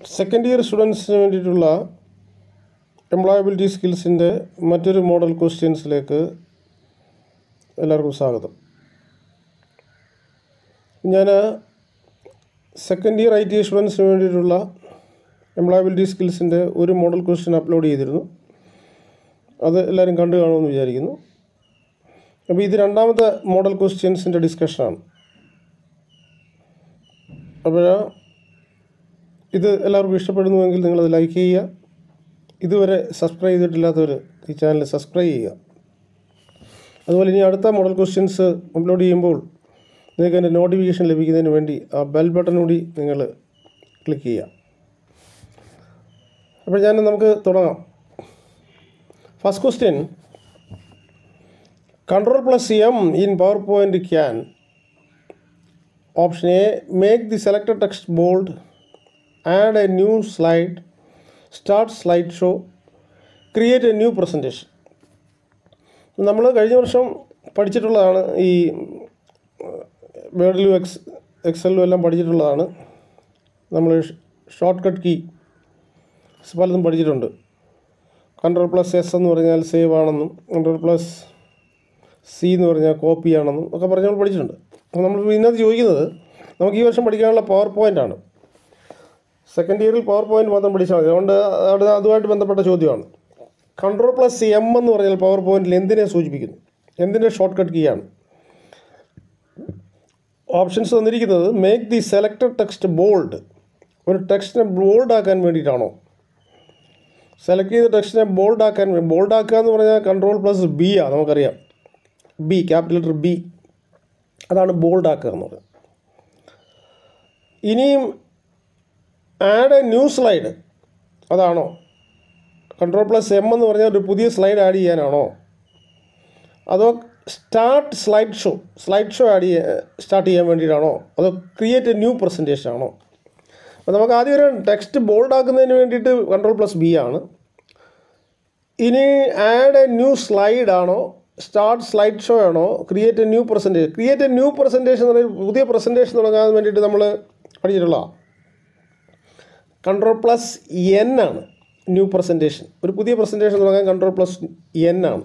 second year സ്റ്റുഡൻസിന് വേണ്ടിയിട്ടുള്ള employability സ്കിൽസിൻ്റെ മറ്റൊരു മോഡൽ ക്വസ്റ്റ്യൻസിലേക്ക് എല്ലാവർക്കും സ്വാഗതം ഞാൻ സെക്കൻഡ് ഇയർ ഐ ടി സ്റ്റുഡൻസിന് വേണ്ടിയിട്ടുള്ള എംപ്ലോയബിലിറ്റി സ്കിൽസിൻ്റെ ഒരു മോഡൽ ക്വസ്റ്റ്യൻ അപ്ലോഡ് ചെയ്തിരുന്നു അത് എല്ലാവരും കണ്ടു കാണുമെന്ന് വിചാരിക്കുന്നു അപ്പോൾ ഇത് രണ്ടാമത്തെ മോഡൽ ക്വസ്റ്റ്യൻസിൻ്റെ ഡിസ്കഷനാണ് അപ്പോൾ ഇത് എല്ലാവർക്കും ഇഷ്ടപ്പെടുന്നുവെങ്കിൽ നിങ്ങളത് ലൈക്ക് ചെയ്യുക ഇതുവരെ സബ്സ്ക്രൈബ് ചെയ്തിട്ടില്ലാത്തവർ ഈ ചാനൽ സബ്സ്ക്രൈബ് ചെയ്യുക അതുപോലെ ഇനി അടുത്ത മോഡൽ ക്വസ്റ്റ്യൻസ് അപ്ലോഡ് ചെയ്യുമ്പോൾ നിങ്ങൾക്ക് അതിൻ്റെ നോട്ടിഫിക്കേഷൻ ലഭിക്കുന്നതിന് വേണ്ടി ആ ബെൽ ബട്ടൺ കൂടി നിങ്ങൾ ക്ലിക്ക് ചെയ്യുക അപ്പോൾ ഞാൻ നമുക്ക് തുടങ്ങാം first question control plus M in PowerPoint can option A make the selected text bold add a new slide start slide show create a new presentation നമ്മൾ കഴിഞ്ഞ വർഷം പഠിച്ചിട്ടുള്ളതാണ് ഈ വേർഡിലും എക്സ് എക്സലിലും എല്ലാം പഠിച്ചിട്ടുള്ളതാണ് നമ്മൾ ഷോർട്ട് കട്ട് കീ പലതും പഠിച്ചിട്ടുണ്ട് control plus S എന്ന് പറഞ്ഞാൽ സേവ് ആണെന്നും കൺട്രോൾ പ്ലസ് സി എന്ന് പറഞ്ഞാൽ കോപ്പി ആണെന്നും ഒക്കെ പറഞ്ഞ് നമ്മൾ പഠിച്ചിട്ടുണ്ട് അപ്പോൾ നമ്മൾ ഇന്നത്തെ ചോദിക്കുന്നത് നമുക്ക് ഈ വർഷം പഠിക്കാനുള്ള പവർ പോയിൻ്റാണ് സെക്കൻഡ് ഇയറിൽ പവർ പോയിൻ്റ് മാത്രം പഠിച്ചാൽ മതി അതുകൊണ്ട് അവിടെ അതുമായിട്ട് ബന്ധപ്പെട്ട ചോദ്യമാണ് കൺട്രോൾ പ്ലസ് എം എന്ന് പറഞ്ഞാൽ പവർ പോയിന്റിൽ എന്തിനെ സൂചിപ്പിക്കുന്നു എന്തിൻ്റെ ഷോർട്ട് കട്ട് കീ ആണ് ഓപ്ഷൻസ് തന്നിരിക്കുന്നത് make the selected text bold ഒരു ടെക്സ്റ്റിനെ ബോൾഡ് ആക്കാൻ വേണ്ടിയിട്ടാണോ സെലക്ട് ചെയ്ത ടെക്സ്റ്റിനെ ബോൾഡ് ആക്കാൻ ബോൾഡ് ആക്കുക എന്ന് പറഞ്ഞാൽ കൺട്രോൾ പ്ലസ് ബി ആ നമുക്കറിയാം ബി ക്യാപിറ്റൽ ലെറ്റർ ബി അതാണ് ബോൾഡ് ആക്കുക എന്ന് പറയുന്നത് ഇനിയും ആഡ് എ ന്യൂ സ്ലൈഡ് അതാണോ കൺട്രോൾ പ്ലസ് എം എന്ന് പറഞ്ഞാൽ ഒരു പുതിയ സ്ലൈഡ് ആഡ് ചെയ്യാനാണോ അതോ start slide show slide show add ചെയ്യാൻ സ്റ്റാർട്ട് ചെയ്യാൻ വേണ്ടിയിട്ടാണോ അതോ ക്രിയേറ്റ് എ ന്യൂ പ്രസൻറ്റേഷൻ ആണോ അപ്പോൾ നമുക്ക് ആദ്യം ഒരു ടെക്സ്റ്റ് ബോൾഡ് ആക്കുന്നതിന് വേണ്ടിയിട്ട് കൺട്രോൾ പ്ലസ് ബി ആണ് ഇനി ആഡ് എ ന്യൂ സ്ലൈഡ് ആണോ സ്റ്റാർട്ട് സ്ലൈഡ് ഷോ ആണോ create a new presentation create a new presentation എന്ന് പറഞ്ഞാൽ പുതിയ പ്രസൻറ്റേഷൻ തുടങ്ങാൻ വേണ്ടിയിട്ട് നമ്മൾ പഠിച്ചിട്ടുള്ള കൺട്രോൾ പ്ലസ് എൻ ആണ് ന്യൂ പ്രസൻറ്റേഷൻ ഒരു പുതിയ പ്രസൻറ്റേഷൻ തുടങ്ങാൻ കൺട്രോൾ പ്ലസ് എൻ ആണ്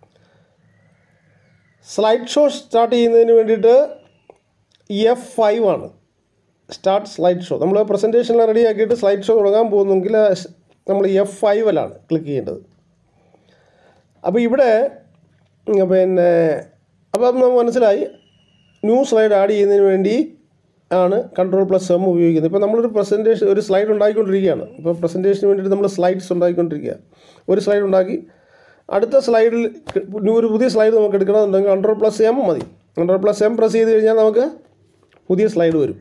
സ്ലൈഡ് ഷോ സ്റ്റാർട്ട് ചെയ്യുന്നതിന് വേണ്ടിയിട്ട് എഫ് ഫൈവ് ആണ് സ്റ്റാർട്ട് സ്ലൈഡ് ഷോ നമ്മൾ പ്രസൻറ്റേഷനിൽ റെഡി ആക്കിയിട്ട് സ്ലൈഡ് ഷോ തുടങ്ങാൻ പോകുന്നെങ്കിൽ നമ്മൾ എഫ് ഫൈവിലാണ് ക്ലിക്ക് ചെയ്യേണ്ടത് അപ്പോൾ ഇവിടെ പിന്നെ അപ്പം നമുക്ക് മനസ്സിലായി ന്യൂ സ്ലൈഡ് ആഡ് ചെയ്യുന്നതിന് വേണ്ടി ആണ് കൺട്രോൾ പ്ലസ് എം ഉപയോഗിക്കുന്നത് ഇപ്പോൾ നമ്മളൊരു പ്രസൻറ്റേഷൻ ഒരു സ്ലൈഡ് ഉണ്ടാക്കിക്കൊണ്ടിരിക്കുകയാണ് ഇപ്പോൾ പ്രസൻറ്റേഷന് വേണ്ടിയിട്ട് നമ്മൾ സ്ലൈഡ്സ് ഉണ്ടാക്കിക്കൊണ്ടിരിക്കുക ഒരു സ്ലൈഡ് ഉണ്ടാക്കി അടുത്ത സ്ലൈഡിൽ ഒരു പുതിയ സ്ലൈഡ് നമുക്ക് എടുക്കണമെന്നുണ്ടെങ്കിൽ കൺട്രോൾ പ്ലസ് എം മതി കൺട്രോൾ പ്ലസ് എം പ്രസ് ചെയ്ത് കഴിഞ്ഞാൽ നമുക്ക് പുതിയ സ്ലൈഡ് വരും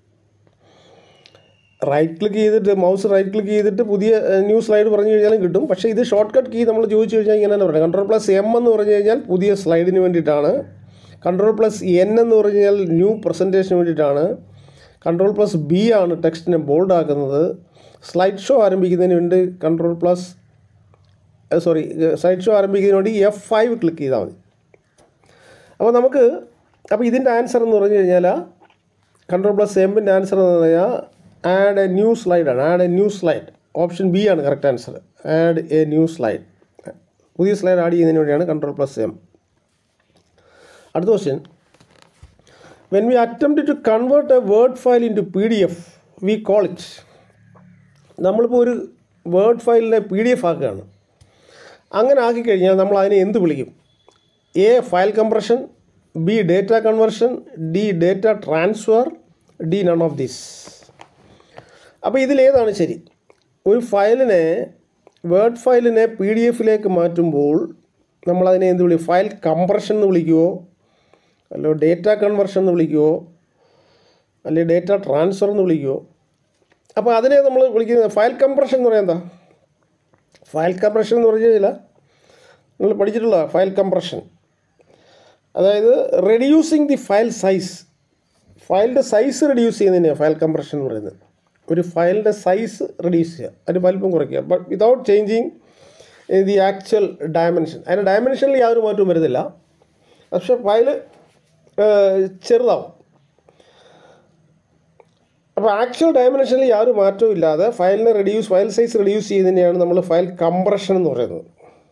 റൈറ്റ് ക്ലിക്ക് ചെയ്തിട്ട് മൗസ് റൈറ്റ് ക്ലിക്ക് ചെയ്തിട്ട് പുതിയ ന്യൂ സ്ലൈഡ് പറഞ്ഞു കഴിഞ്ഞാലും കിട്ടും പക്ഷേ ഇത് ഷോർട്ട് കട്ട് കീ നമ്മൾ ചോദിച്ചു കഴിഞ്ഞാൽ ഇങ്ങനെ തന്നെ പറയാം കൺട്രോൾ പ്ലസ് എം എന്ന് പറഞ്ഞു കഴിഞ്ഞാൽ പുതിയ സ്ലൈഡിന് വേണ്ടിയിട്ടാണ് കൺട്രോൾ പ്ലസ് എൻ എന്ന് പറഞ്ഞു കഴിഞ്ഞാൽ ന്യൂ പ്രസൻറ്റേഷന് വേണ്ടിയിട്ടാണ് കൺട്രോൾ പ്ലസ് ബി ആണ് ടെക്സ്റ്റിനെ ബോൾഡ് ആക്കുന്നത് സ്ലൈഡ് ഷോ ആരംഭിക്കുന്നതിന് വേണ്ടി control plus sorry slide show ആരംഭിക്കുന്നതിന് വേണ്ടി എഫ് ഫൈവ് ക്ലിക്ക് ചെയ്താൽ മതി അപ്പോൾ നമുക്ക് അപ്പോൾ ഇതിൻ്റെ ആൻസർ എന്ന് പറഞ്ഞു കഴിഞ്ഞാൽ കൺട്രോൾ പ്ലസ് എമ്മിൻ്റെ ആൻസർ എന്ന് പറഞ്ഞാൽ ആഡ് എ ന്യൂ സ്ലൈഡാണ് add a new slide option B ആണ് correct answer add a new slide പുതിയ സ്ലൈഡ് ആഡ് ചെയ്യുന്നതിന് വേണ്ടിയാണ് കൺട്രോൾ പ്ലസ് എം അടുത്ത question when we attempt to convert a word file into P D F we call it നമ്മളിപ്പോൾ ഒരു word ഫയലിനെ P D F ആക്കുകയാണ് അങ്ങനെ ആക്കിക്കഴിഞ്ഞാൽ നമ്മൾ അതിനെ എന്ത് വിളിക്കും A file compression B data conversion D data transfer D none of this അപ്പോൾ ഇതിലേതാണ് ശരി ഒരു ഫയലിനെ വേർഡ് ഫയലിനെ പി ഡി എഫിലേക്ക് മാറ്റുമ്പോൾ നമ്മളതിനെ എന്ത് വിളിക്കും ഫയൽ കംപ്രഷൻ എന്ന് വിളിക്കുമോ അല്ലോ ഡേറ്റ കൺവെർഷൻ എന്ന് വിളിക്കുമോ അല്ലെങ്കിൽ ഡേറ്റ ട്രാൻസ്ഫർ എന്ന് വിളിക്കുമോ അപ്പോൾ അതിനെ നമ്മൾ വിളിക്കുന്നത് ഫയൽ കംപ്രഷൻ എന്ന് പറയാൻ എന്താ ഫയൽ കംപ്രഷൻ എന്ന് പറഞ്ഞു കഴിഞ്ഞാൽ നിങ്ങൾ പഠിച്ചിട്ടുള്ള ഫയൽ കംപ്രഷൻ അതായത് റെഡ്യൂസിങ് ദി ഫയൽ സൈസ് ഫയലിൻ്റെ സൈസ് റെഡ്യൂസ് ചെയ്യുന്നതിനെയാണ് ഫയൽ കംപ്രഷൻ എന്ന് പറയുന്നത് ഒരു ഫയലിൻ്റെ സൈസ് റെഡ്യൂസ് ചെയ്യുക അതിൻ്റെ വലിപ്പം കുറയ്ക്കുക but without changing the actual dimension അതിൻ്റെ ഡയമെൻഷനിൽ യാതൊരു മാറ്റവും വരുന്നില്ല പക്ഷേ ഫയൽ ചെറുതാവും അപ്പോൾ ആക്ച്വൽ ഡയമെൻഷനിൽ യാതൊരു മാറ്റവും ഇല്ലാതെ ഫയലിനെ റെഡ്യൂസ് ഫയൽ സൈസ് റെഡ്യൂസ് ചെയ്യുന്നതിനെയാണ് നമ്മൾ ഫയൽ കംപ്രഷൻ എന്ന് പറയുന്നത്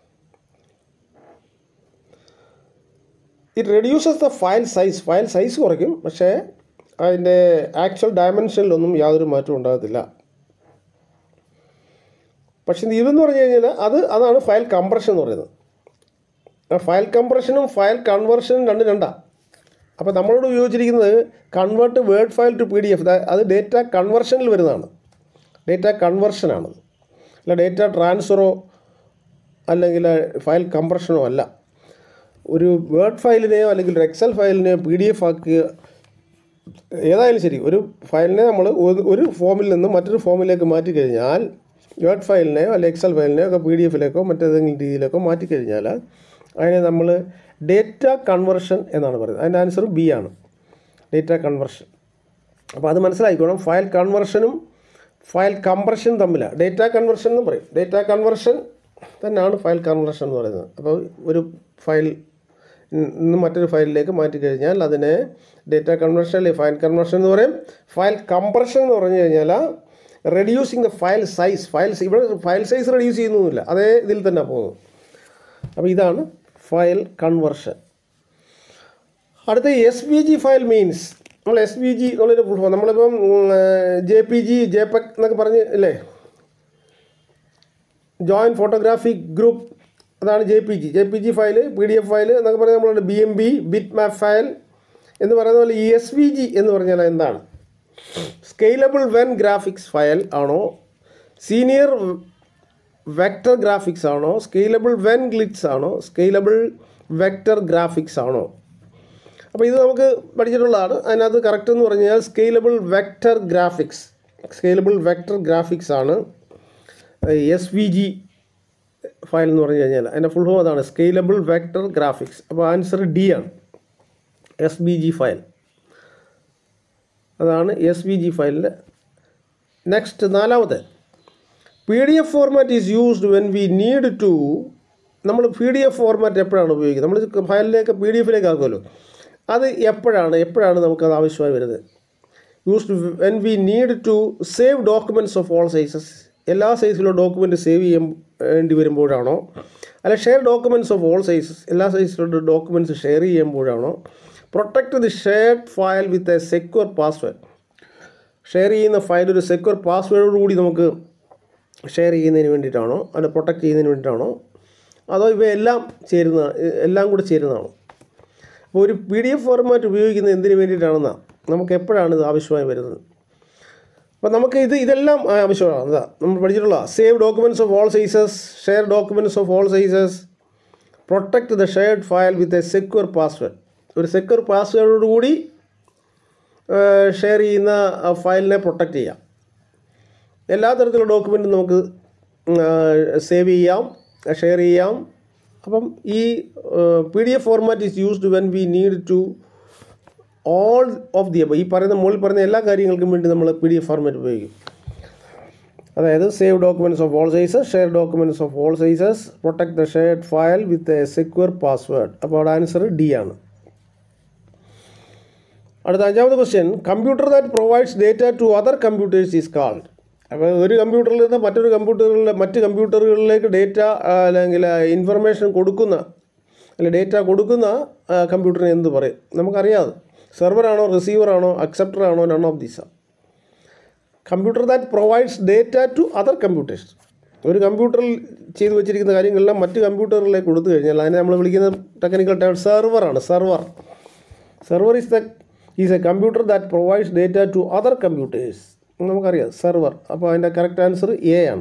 it reduces the file size file size കുറയ്ക്കും പക്ഷേ അതിൻ്റെ ആക്ച്വൽ ഡയമെൻഷനിലൊന്നും യാതൊരു മാറ്റവും ഉണ്ടാകത്തില്ല പക്ഷേ ഇതെന്ന് പറഞ്ഞു കഴിഞ്ഞാൽ അത് അതാണ് ഫയൽ കംപ്രഷൻ എന്ന് പറയുന്നത് ആ ഫയൽ കംപ്രഷനും ഫയൽ കൺവേർഷനും രണ്ട് രണ്ടാണ് അപ്പോൾ നമ്മളോട് ഉപയോഗിച്ചിരിക്കുന്നത് convert word file to P D F അത് ഡേറ്റ കൺവേർഷനിൽ വരുന്നതാണ് ഡേറ്റ കൺവേർഷനാണ് അല്ല ഡേറ്റ ട്രാൻസ്ഫറോ അല്ലെങ്കിൽ ഫയൽ കംപ്രഷനോ അല്ല ഒരു വേർഡ് ഫയലിനെയോ അല്ലെങ്കിൽ ഒരു എക്സൽ ഫയലിനെയോ പി ഡി എഫ് ആക്കുക ഏതായാലും ശരി ഒരു ഫയലിനെ നമ്മൾ ഒരു ഫോമിൽ നിന്ന് മറ്റൊരു ഫോമിലേക്ക് മാറ്റി കഴിഞ്ഞാൽ വേർഡ് ഫയലിനെയോ അല്ലെങ്കിൽ എക്സൽ ഫയലിനെയോ ഒക്കെ പി ഡി എഫിലേക്കോ മറ്റേതെങ്കിലും രീതിയിലേക്കോ മാറ്റി കഴിഞ്ഞാൽ അതിനെ നമ്മൾ ഡേറ്റ കൺവെർഷൻ എന്നാണ് പറയുന്നത് അതിൻ്റെ ആൻസർ ബി ആണ് ഡേറ്റ കൺവെർഷൻ അപ്പോൾ അത് മനസ്സിലായിക്കോണം ഫയൽ കൺവെർഷനും ഫയൽ കംപ്രഷനും തമ്മിലാണ് ഡേറ്റ കൺവെർഷൻ എന്ന് പറയും ഡേറ്റ കൺവെർഷൻ തന്നെയാണ് ഫയൽ കൺവെർഷൻ എന്ന് പറയുന്നത് അപ്പോൾ ഒരു ഫയൽ നിന്ന് മറ്റൊരു ഫയലിലേക്ക് മാറ്റി കഴിഞ്ഞാൽ അതിനെ ഡേറ്റ കൺവെർഷൻ അല്ലെങ്കിൽ ഫയൽ കൺവെർഷൻ എന്ന് പറയും ഫയൽ കംപ്രഷൻ എന്ന് പറഞ്ഞു കഴിഞ്ഞാൽ reducing the file size file ഇവിടെ ഫയൽ സൈസ് റെഡ്യൂസ് ചെയ്യുന്നൊന്നുമില്ല അതേ ഇതിൽ തന്നെ പോകുന്നു അപ്പോൾ ഇതാണ് ഫയൽ കൺവെർഷൻ അടുത്ത S V G file means നമ്മൾ എസ് വി ജി എന്നുള്ളൊരു ഫുൾ ഫോം നമ്മളിപ്പം J P G JPEG എന്നൊക്കെ പറഞ്ഞ് അല്ലേ ജോയിൻറ്റ് ഫോട്ടോഗ്രാഫിക് ഗ്രൂപ്പ് അതാണ് J P G J P G file P D F file എന്നൊക്കെ പറഞ്ഞാൽ നമ്മളുടെ B M B bitmap file എന്ന് പറയുന്ന പോലെ ഈ എസ് വി ജി എന്ന് പറഞ്ഞാൽ എന്താണ് സ്കെയിലബിൾ വെൻ ഗ്രാഫിക്സ് ഫയൽ ആണോ സീനിയർ വെക്ടർ ഗ്രാഫിക്സ് ആണോ സ്കെയിലബിൾ വെൻ ഗ്ലിറ്റ്സ് ആണോ സ്കെയിലബിൾ വെക്ടർ ഗ്രാഫിക്സ് ആണോ അപ്പോൾ ഇത് നമുക്ക് പഠിച്ചിട്ടുള്ളതാണ് അതിനകത്ത് കറക്റ്റ് എന്ന് പറഞ്ഞു കഴിഞ്ഞാൽ scalable vector graphics scalable vector graphics ആണ് എസ് വി ജി ഫയൽ എന്ന് പറഞ്ഞു കഴിഞ്ഞാൽ അതിൻ്റെ ഫുൾ ഫോം അതാണ് സ്കെയിലബിൾ വെക്ടർ ഗ്രാഫിക്സ് അപ്പോൾ ആൻസർ ഡി ആണ് എസ് ബി ജി ഫയൽ അതാണ് എസ് വി ജി ഫയലിൻ്റെ നെക്സ്റ്റ് നാലാമത്തെ P D F format is used when we need to നമ്മൾ പി ഡി എഫ് ഫോർമാറ്റ് എപ്പോഴാണ് ഉപയോഗിക്കുന്നത് നമ്മൾ ഫയലിലേക്ക് പി ഡി എഫിലേക്ക് ആക്കുമല്ലോ അത് എപ്പോഴാണ് എപ്പോഴാണ് നമുക്കത് ആവശ്യമായി വരുന്നത് used when we need to save documents of all sizes എല്ലാ സൈസിലുള്ള ഡോക്യുമെൻറ്റ് സേവ് ചെയ്യാൻ വേണ്ടി വരുമ്പോഴാണോ അല്ല share documents of all sizes എല്ലാ സൈസിലുള്ള ഡോക്യുമെൻറ്റ്സ് ഷെയർ ചെയ്യുമ്പോഴാണോ protect the shared file with a secure password share ചെയ്യുന്ന ഫയൽ ഒരു സെക്യൂർ പാസ്വേഡോടുകൂടി നമുക്ക് ഷെയർ ചെയ്യുന്നതിന് വേണ്ടിയിട്ടാണോ അല്ല പ്രൊട്ടക്റ്റ് ചെയ്യുന്നതിന് വേണ്ടിയിട്ടാണോ അതോ ഇവയെല്ലാം ചേരുന്ന എല്ലാം കൂടെ ചേരുന്നതാണോ അപ്പോൾ ഒരു പി ഡി എഫ് ഫോർമാറ്റ് ഉപയോഗിക്കുന്നത് എന്തിനു വേണ്ടിയിട്ടാണെന്നാണ് നമുക്ക് എപ്പോഴാണ് ഇത് ആവശ്യമായി വരുന്നത് അപ്പോൾ നമുക്ക് ഇത് ഇതെല്ലാം ആവശ്യമാണ് അതാ നമ്മൾ പഠിച്ചിട്ടുള്ള save documents of all sizes share documents of all sizes protect the shared file with a secure password ഒരു സെക്യൂർ പാസ്വേഡോടുകൂടി ഷെയർ ചെയ്യുന്ന ഫയലിനെ പ്രൊട്ടക്റ്റ് ചെയ്യാം എല്ലാ തരത്തിലുള്ള ഡോക്യുമെൻറ്റും നമുക്ക് സേവ് ചെയ്യാം ഷെയർ ചെയ്യാം അപ്പം ഈ P D F format is used when we need to all of the ഈ പറയുന്ന മുകളിൽ പറയുന്ന എല്ലാ കാര്യങ്ങൾക്കും വേണ്ടി നമ്മൾ പി ഡി എഫ് ഫോർമാറ്റ് ഉപയോഗിക്കും അതായത് save documents of all sizes share documents of all sizes protect the shared file with a secure password അപ്പോൾ അവിടെ ആൻസർ ഡി ആണ് അടുത്ത അഞ്ചാമത്തെ question computer that provides data to other computers is called അപ്പോൾ ഒരു കമ്പ്യൂട്ടറിൽ നിന്ന് മറ്റൊരു കമ്പ്യൂട്ടറുകളിലെ മറ്റ് കമ്പ്യൂട്ടറുകളിലേക്ക് ഡേറ്റ അല്ലെങ്കിൽ ഇൻഫർമേഷൻ കൊടുക്കുന്ന അല്ല ഡേറ്റ കൊടുക്കുന്ന കമ്പ്യൂട്ടറിനെ എന്ത് പറയും നമുക്കറിയാതെ സെർവറാണോ റിസീവറാണോ അക്സെപ്റ്ററാണോ none of these computer that provides data to other computers ഒരു കമ്പ്യൂട്ടറിൽ ചെയ്തു വെച്ചിരിക്കുന്ന കാര്യങ്ങളെല്ലാം മറ്റ് കമ്പ്യൂട്ടറിലേക്ക് കൊടുത്തു കഴിഞ്ഞാൽ അതിനെ നമ്മൾ വിളിക്കുന്ന ടെക്നിക്കൽ ടൈം സെർവറാണ് server server is the is a computer that provides data to other computers നമുക്കറിയാം സെർവർ അപ്പോൾ അതിൻ്റെ കറക്റ്റ് ആൻസർ എ ആണ്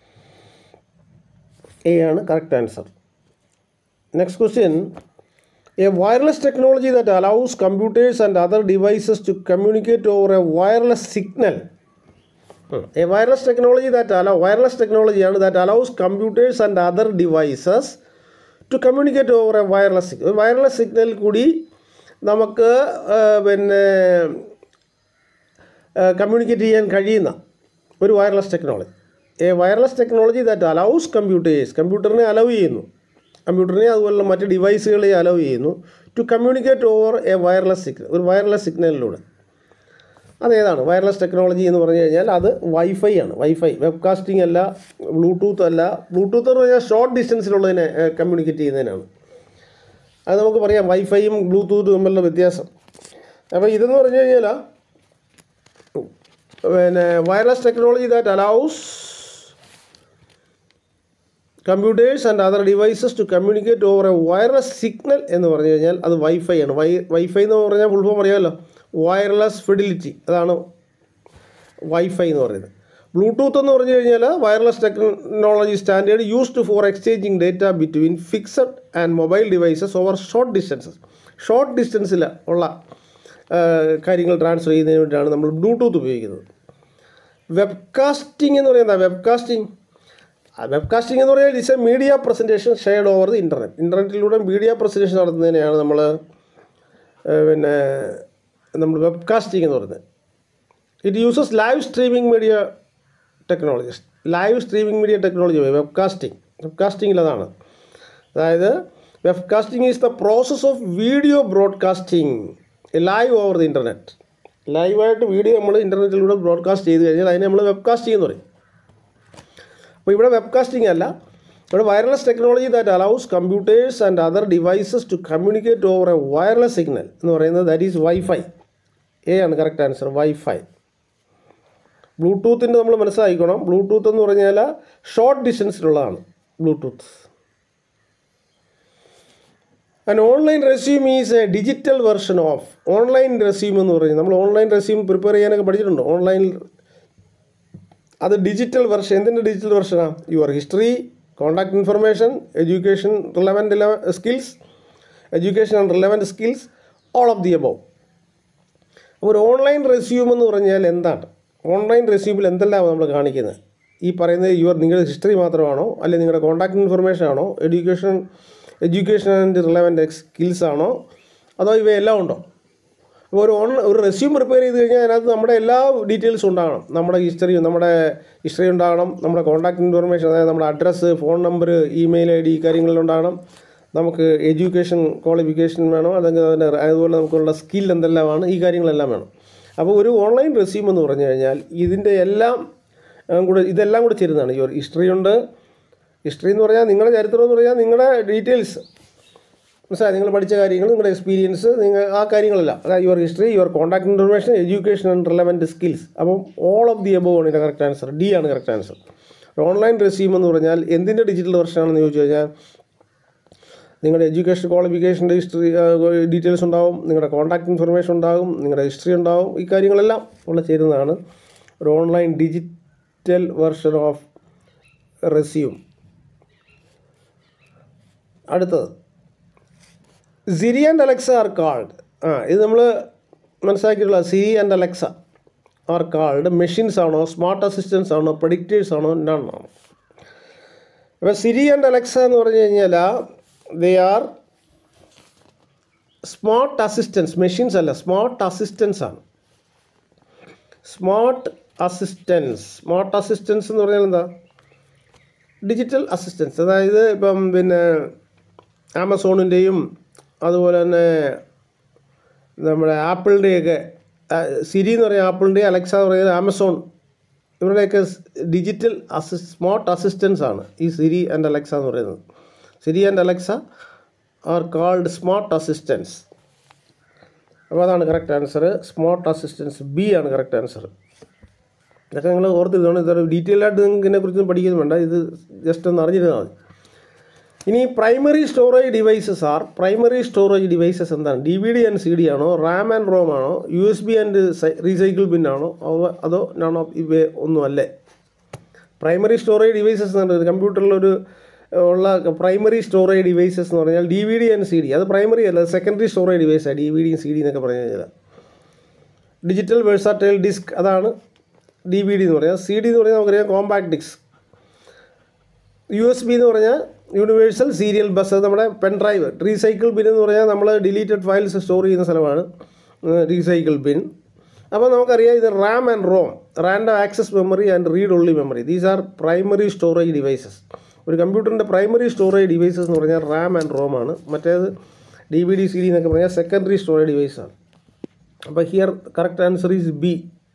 എ ആണ് correct answer next question a wireless technology that allows computers and other devices to communicate over a wireless signal a wireless technology that allow wireless ടെക്നോളജിയാണ് that allows computers and other devices to communicate over a wireless signal wireless signal കൂടി നമുക്ക് പിന്നെ communicate ചെയ്യാൻ കഴിയുന്ന ഒരു wireless technology a wireless technology that allows computers കമ്പ്യൂട്ടറിനെ allow ചെയ്യുന്നു കമ്പ്യൂട്ടറിനെ അതുപോലുള്ള മറ്റ് ഡിവൈസുകളെ അലൗ ചെയ്യുന്നു to communicate over a wireless signal ഒരു വയർലെസ് സിഗ്നലിലൂടെ അതേതാണ് വയർലെസ് ടെക്നോളജി എന്ന് പറഞ്ഞു കഴിഞ്ഞാൽ അത് വൈഫൈ ആണ് വൈഫൈ വെബ് കാസ്റ്റിംഗ് അല്ല ബ്ലൂടൂത്ത് അല്ല ബ്ലൂടൂത്ത് എന്ന് പറഞ്ഞാൽ ഷോർട്ട് ഡിസ്റ്റൻസിലുള്ളതിനെ കമ്മ്യൂണിക്കേറ്റ് ചെയ്യുന്നതിനാണ് അത് നമുക്ക് പറയാം വൈഫൈയും ബ്ലൂടൂത്തും തമ്മിലുള്ള വ്യത്യാസം അപ്പോൾ ഇതെന്ന് പറഞ്ഞു കഴിഞ്ഞാൽ പിന്നെ wireless technology that allows computers and other devices to communicate over a wireless signal എന്ന് പറഞ്ഞു കഴിഞ്ഞാൽ അത് വൈഫൈ ആണ് വൈ വൈഫൈ എന്ന് പറഞ്ഞാൽ ഫുൾ ഫോം അറിയാമല്ലോ വയർലെസ് ഫിഡിലിറ്റി അതാണ് വൈഫൈ എന്ന് പറയുന്നത് ബ്ലൂടൂത്ത് എന്ന് പറഞ്ഞു കഴിഞ്ഞാൽ wireless technology standard used for exchanging data between fixed and mobile devices over short distances short ഡിസ്റ്റൻസിൽ ഉള്ള ആ, കാര്യങ്ങൾ ട്രാൻസ്ഫർ ചെയ്യുന്നതിന് വേണ്ടിയിട്ടാണ് നമ്മൾ ബ്ലൂടൂത്ത് ഉപയോഗിക്കുന്നത് വെബ്കാസ്റ്റിംഗ് എന്ന് പറയുന്നത് വെബ്കാസ്റ്റിംഗ് വെബ്കാസ്റ്റിംഗ് എന്ന് പറഞ്ഞാൽ it's a media presentation shared over the internet ഇൻ്റർനെറ്റിലൂടെ മീഡിയ പ്രസൻറ്റേഷൻ നടത്തുന്നതിനെയാണ് നമ്മൾ പിന്നെ നമ്മൾ വെബ്കാസ്റ്റിംഗ് എന്ന് പറയുന്നത് it uses live streaming media technologies live streaming media technology webcasting വെബ്കാസ്റ്റിംഗിൽ അതാണ് അതായത് webcasting is the process of video broadcasting live over the internet ലൈവായിട്ട് വീഡിയോ നമ്മൾ ഇൻ്റർനെറ്റിലൂടെ ബ്രോഡ്കാസ്റ്റ് ചെയ്ത് കഴിഞ്ഞാൽ അതിനെ നമ്മൾ വെബ്കാസ്റ്റിംഗ് എന്ന് പറയും അപ്പോൾ ഇവിടെ വെബ്കാസ്റ്റിംഗ് അല്ല ഇവിടെ wireless technology that allows computers and other devices to communicate over a wireless signal എന്ന് പറയുന്നത് ദാറ്റ് ഈസ് വൈഫൈ എ ആണ് കറക്റ്റ് ആൻസർ വൈഫൈ ബ്ലൂടൂത്തിൻ്റെ നമ്മൾ മനസ്സിലാക്കണം ബ്ലൂടൂത്ത് എന്ന് പറഞ്ഞാൽ ഷോർട്ട് ഡിസ്റ്റൻസിലുള്ളതാണ് Bluetooth and online resume is a digital version of online resume എന്ന് പറയുന്നത് നമ്മൾ ഓൺലൈൻ റെസ്യൂം പ്രിപ്പയർ ചെയ്യാനൊക്കെ പഠിച്ചിട്ടുണ്ടോ ഓൺലൈനിൽ അത് ഡിജിറ്റൽ വെർഷൻ എന്തിൻ്റെ ഡിജിറ്റൽ വെർഷനാണ് your history contact information education relevant skills education and relevant skills all of the above ഒരു ഓൺലൈൻ റെസ്യൂം എന്ന് പറഞ്ഞാൽ എന്താണ് ഓൺലൈൻ റെസ്യൂമിൽ എന്തെല്ലാം നമ്മൾ കാണിക്കുന്നത് ഈ പറയുന്നത് യുവർ നിങ്ങളുടെ ഹിസ്റ്ററി മാത്രമാണോ അല്ലെങ്കിൽ നിങ്ങളുടെ കോൺടാക്ട് ഇൻഫർമേഷൻ ആണോ education education and relevant skills ആണോ അതോ ഇവയെല്ലാം ഉണ്ടോ അപ്പോൾ ഒരു ഓൺ ഒരു റെസ്യൂം പ്രിപ്പയർ ചെയ്ത് കഴിഞ്ഞാൽ അതിനകത്ത് നമ്മുടെ എല്ലാ ഡീറ്റെയിൽസും ഉണ്ടാകണം നമ്മുടെ ഹിസ്റ്ററി നമ്മുടെ ഹിസ്റ്ററി ഉണ്ടാകണം നമ്മുടെ കോൺടാക്ട് ഇൻഫർമേഷൻ അതായത് നമ്മുടെ address phone number email I D കാര്യങ്ങളിലുണ്ടാകണം നമുക്ക് എഡ്യൂക്കേഷൻ ക്വാളിഫിക്കേഷൻ വേണം അല്ലെങ്കിൽ അതിൻ്റെ അതുപോലെ നമുക്കുള്ള സ്കിൽ എന്തെല്ലാമാണ് ഈ കാര്യങ്ങളെല്ലാം വേണം അപ്പോൾ ഒരു ഓൺലൈൻ റെസ്യൂം എന്ന് പറഞ്ഞു കഴിഞ്ഞാൽ ഇതിൻ്റെ എല്ലാം ഉം, കൂടെ ഇതെല്ലാം കൂടെ ചേരുന്നതാണ് ഈ ഒരു ഹിസ്റ്ററി ഉണ്ട് ഹിസ്റ്ററി എന്ന് പറഞ്ഞാൽ നിങ്ങളുടെ ചരിത്രം എന്ന് പറഞ്ഞാൽ നിങ്ങളുടെ ഡീറ്റെയിൽസ് മനസ്സിലായി നിങ്ങൾ പഠിച്ച കാര്യങ്ങൾ നിങ്ങളുടെ എക്സ്പീരിയൻസ് നിങ്ങൾ ആ കാര്യങ്ങളെല്ലാം അതായത് your history your contact information education and relevant skills അപ്പം ഓൾ ഓഫ് ദി എബോവ് ആണ് ഇതിൻ്റെ കറക്റ്റ് ആൻസർ ഡി ആണ് കറക്റ്റ് ആൻസർ ഓൺലൈൻ റെസ്യൂം എന്ന് പറഞ്ഞാൽ എന്തിൻ്റെ ഡിജിറ്റൽ വെർഷനാണെന്ന് ചോദിച്ചു കഴിഞ്ഞാൽ നിങ്ങളുടെ എഡ്യൂക്കേഷൻ ക്വാളിഫിക്കേഷൻ്റെ ഹിസ്റ്ററി ഡീറ്റെയിൽസ് ഉണ്ടാവും നിങ്ങളുടെ കോൺടാക്ട് ഇൻഫർമേഷൻ ഉണ്ടാകും നിങ്ങളുടെ ഹിസ്റ്ററി ഉണ്ടാവും ഈ കാര്യങ്ങളെല്ലാം ഉള്ള ചേരുന്നതാണ് ഒരു online digital version of resume അടുത്തത് Siri and Alexa are called ആ ഇത് നമ്മൾ മനസ്സിലാക്കിയിട്ടുള്ള Siri and Alexa are called machines ആണോ സ്മാർട്ട് അസിസ്റ്റൻസ് ആണോ പ്രഡിക്റ്റേഴ്സ് ആണോ നൺ ആണോ അപ്പോൾ സിരി ആൻഡ് അലക്സ എന്ന് പറഞ്ഞു കഴിഞ്ഞാൽ they are smart assistants machines അല്ല സ്മാർട്ട് അസിസ്റ്റൻസ് ആണ് സ്മാർട്ട് അസിസ്റ്റൻസ് സ്മാർട്ട് അസിസ്റ്റൻസ് എന്ന് പറഞ്ഞാൽ എന്താ ഡിജിറ്റൽ അസിസ്റ്റൻസ് അതായത് ഇപ്പം പിന്നെ ആമസോണിൻ്റെയും അതുപോലെ തന്നെ നമ്മുടെ ആപ്പിളിൻ്റെയൊക്കെ സിരി എന്ന് പറയുന്നത് ആപ്പിളിൻ്റെ അലക്സ എന്ന് പറയുന്നത് ആമസോൺ ഇവരുടെയൊക്കെ ഡിജിറ്റൽ അസിസ് സ്മാർട്ട് അസിസ്റ്റൻസ് ആണ് ഈ സിരി ആൻഡ് അലക്സ എന്ന് പറയുന്നത് Siri and Alexa are called smart assistants അപ്പോൾ അതാണ് correct answer smart assistants B ആണ് കറക്റ്റ് ആൻസർ ഇതൊക്കെ നിങ്ങൾ ഓർത്തിരുന്നോണം ഇതൊരു ഡീറ്റെയിൽ ആയിട്ട് നിങ്ങൾക്ക് ഇതിനെക്കുറിച്ച് പഠിക്കുന്നു വേണ്ട ഇത് ജസ്റ്റ് ഒന്ന് അറിഞ്ഞിരുന്നാൽ മതി ഇനി primary storage devices are primary storage devices എന്താണ് D V D and C D ആണോ റാം ആൻഡ് റോം ആണോ U S B and recycle bin ആണോ അവ- അതോ നൺ ഓഫ് ഇവ ഒന്നും അല്ലേ പ്രൈമറി സ്റ്റോറേജ് ഡിവൈസസ് എന്ന് പറയുന്നത് കമ്പ്യൂട്ടറിലൊരു ഉള്ള പ്രൈമറി സ്റ്റോറേജ് ഡിവൈസസ് എന്ന് പറഞ്ഞാൽ D V D and C D അത് പ്രൈമറി അല്ല സെക്കൻഡറി സ്റ്റോറേജ് ഡിവൈസാണ് ഡി വി ഡിയും സി ഡി എന്നൊക്കെ പറഞ്ഞു കഴിഞ്ഞാൽ ഡിജിറ്റൽ വേഴ്സാറ്റൈൽ ഡിസ്ക് അതാണ് ഡി വി ഡി എന്ന് പറയാം സി ഡി എന്ന് പറഞ്ഞാൽ നമുക്കറിയാം compact disc U S B എന്ന് പറഞ്ഞാൽ യൂണിവേഴ്സൽ സീരിയൽ ബസ് അത് നമ്മുടെ പെൻ ഡ്രൈവ് റീസൈക്കിൾ ബിൻ എന്ന് പറഞ്ഞാൽ നമ്മൾ ഡിലീറ്റഡ് ഫയൽസ് സ്റ്റോർ ചെയ്യുന്ന സ്ഥലമാണ് റീസൈക്കിൾ ബിൻ അപ്പോൾ നമുക്കറിയാം ഇത് RAM and ROM random access memory and read only memory these are primary storage devices ഒരു കമ്പ്യൂട്ടറിൻ്റെ പ്രൈമറി സ്റ്റോറേജ് ഡിവൈസസ് എന്ന് പറഞ്ഞാൽ റാം ആൻഡ് റോം ആണ് മറ്റേത് D V D C D എന്നൊക്കെ പറഞ്ഞാൽ സെക്കൻഡറി സ്റ്റോറേജ് ഡിവൈസാണ് അപ്പോൾ here correct answer is B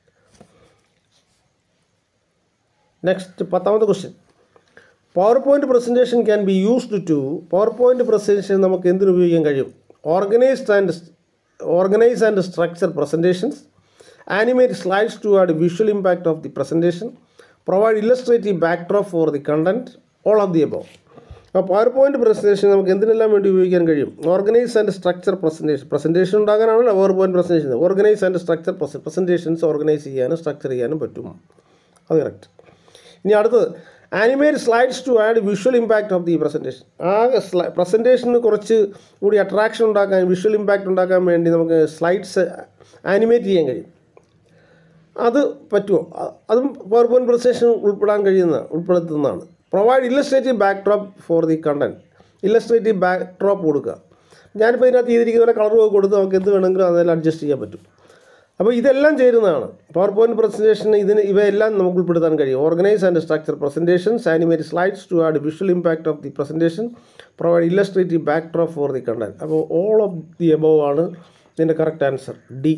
next പത്താമത്തെ question PowerPoint presentation can be used to PowerPoint presentation നമുക്ക് എന്തിനു ഉപയോഗിക്കാൻ കഴിയും organized and organize and structure presentations animate slides to add visual impact of the presentation provide illustrative backdrop for the content all of the above അപ്പോൾ PowerPoint presentation നമുക്ക് എന്തിനെല്ലാം വേണ്ടി ഉപയോഗിക്കാൻ കഴിയും organize and structure presentation presentation ഉണ്ടാകാനാണല്ലോ PowerPoint presentation organize and structure presentations organize ചെയ്യാനും structure ചെയ്യാനും പറ്റും അത് കറക്റ്റ് ഇനി അടുത്തത് animate slides to add visual impact of the presentation ആ പ്രസൻറ്റേഷന് കുറച്ച് കൂടി അട്രാക്ഷൻ ഉണ്ടാക്കാൻ വിഷ്വൽ ഇമ്പാക്റ്റ് ഉണ്ടാക്കാൻ വേണ്ടി നമുക്ക് സ്ലൈഡ്സ് ആനിമേറ്റ് ചെയ്യാൻ കഴിയും അത് പറ്റുമോ അ- അതും പവർ പോയിൻറ്റ് പ്രസൻറ്റേഷൻ ഉൾപ്പെടാൻ കഴിയുന്ന ഉൾപ്പെടുത്തുന്നതാണ് provide illustrative backdrop for the content illustrative backdrop കൊടുക്കുക ഞാനിപ്പോൾ ഇതിനകത്ത് ചെയ്തിരിക്കുന്ന പോലെ കളർ കൊടുത്ത് നമുക്ക് എന്ത് വേണമെങ്കിലും അതെല്ലാം അഡ്ജസ്റ്റ് ചെയ്യാൻ പറ്റും അപ്പോൾ ഇതെല്ലാം ചേരുന്നതാണ് പവർ പോയിൻറ്റ് പ്രസൻറ്റേഷൻ ഇതിന് ഇവയെല്ലാം നമുക്ക് ഉൾപ്പെടുത്താൻ കഴിയും organize and structure presentations animate slides to add visual impact of the presentation provide illustrative backdrop for the content അപ്പോൾ ഓൾ ഓഫ് ദി എബവ് ആണ് ഇതിൻ്റെ കറക്റ്റ് ആൻസർ ഡി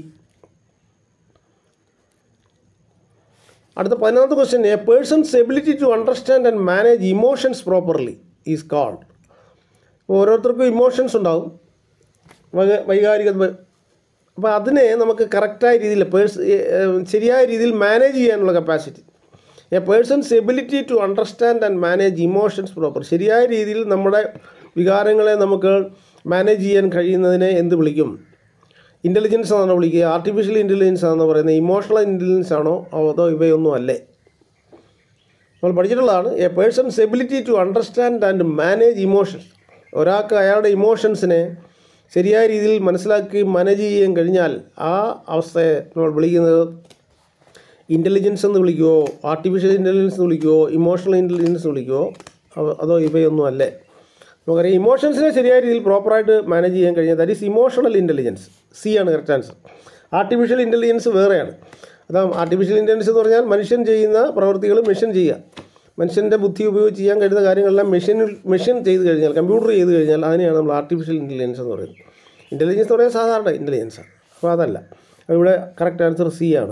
അടുത്ത പതിനൊന്നാമത്തെ question a person's ability to understand and manage emotions properly is called ഓരോരുത്തർക്കും emotions ഉണ്ടാവും വൈക- വൈകാരിക അപ്പോൾ അതിനെ നമുക്ക് കറക്റ്റായ രീതിയിൽ പേഴ്സ് ശരിയായ രീതിയിൽ മാനേജ് ചെയ്യാനുള്ള capacity a person's ability to understand and manage emotions proper ശരിയായ രീതിയിൽ നമ്മുടെ വികാരങ്ങളെ നമുക്ക് മാനേജ് ചെയ്യാൻ കഴിയുന്നതിനെ എന്ത് വിളിക്കും ഇൻ്റലിജൻസ് ആണോ വിളിക്കുക ആർട്ടിഫിഷ്യൽ ഇൻ്റലിജൻസ് ആണെന്ന് പറയുന്നത് ഇമോഷണൽ ഇൻ്റലിജൻസ് ആണോ അതോ ഇവയൊന്നും അല്ലേ നമ്മൾ പഠിച്ചിട്ടുള്ളതാണ് a person's ability to understand and manage emotions ഒരാൾക്ക് അയാളുടെ ഇമോഷൻസിനെ ശരിയായ രീതിയിൽ മനസ്സിലാക്കി മാനേജ് ചെയ്യാൻ കഴിഞ്ഞാൽ ആ അവസ്ഥയെ നമ്മൾ വിളിക്കുന്നത് ഇൻ്റലിജൻസ് എന്ന് വിളിക്കുമോ ആർട്ടിഫിഷ്യൽ ഇൻ്റലിജൻസ് എന്ന് വിളിക്കുമോ ഇമോഷണൽ ഇൻ്റലിജൻസ് എന്ന് വിളിക്കുമോ അവ- അതോ ഇവയൊന്നും അല്ലേ നമുക്കറിയാം ഇമോഷൻസിനെ ശരിയായ രീതിയിൽ പ്രോപ്പറായിട്ട് മാനേജ് ചെയ്യാൻ കഴിഞ്ഞാൽ that is emotional intelligence C ആണ് കറക്റ്റ് ആൻസർ ആർട്ടിഫിഷ്യൽ ഇൻ്റലിജൻസ് വേറെയാണ് അതാ ആർട്ടിഫിഷ്യൽ ഇൻ്റലിജൻസ് എന്ന് പറഞ്ഞാൽ മനുഷ്യൻ ചെയ്യുന്ന പ്രവൃത്തികൾ മെഷീൻ ചെയ്യുക മനുഷ്യൻ്റെ ബുദ്ധി ഉപയോഗിച്ച് ചെയ്യാൻ കഴിയുന്ന കാര്യങ്ങളെല്ലാം മെഷീനിൽ മെഷീൻ ചെയ്ത് കഴിഞ്ഞാൽ കമ്പ്യൂട്ടർ ചെയ്ത് കഴിഞ്ഞാൽ അതിനെയാണ് നമ്മൾ ആർട്ടിഫിഷ്യൽ ഇൻ്റലിജൻസ് എന്ന് പറയുന്നത് ഇൻ്റലിജൻസ് എന്ന് പറയുന്നത് സാധാരണ ഇൻ്റലിജൻസാണ് അപ്പോൾ അതല്ല അപ്പോൾ ഇവിടെ കറക്റ്റ് ആൻസർ സി ആണ്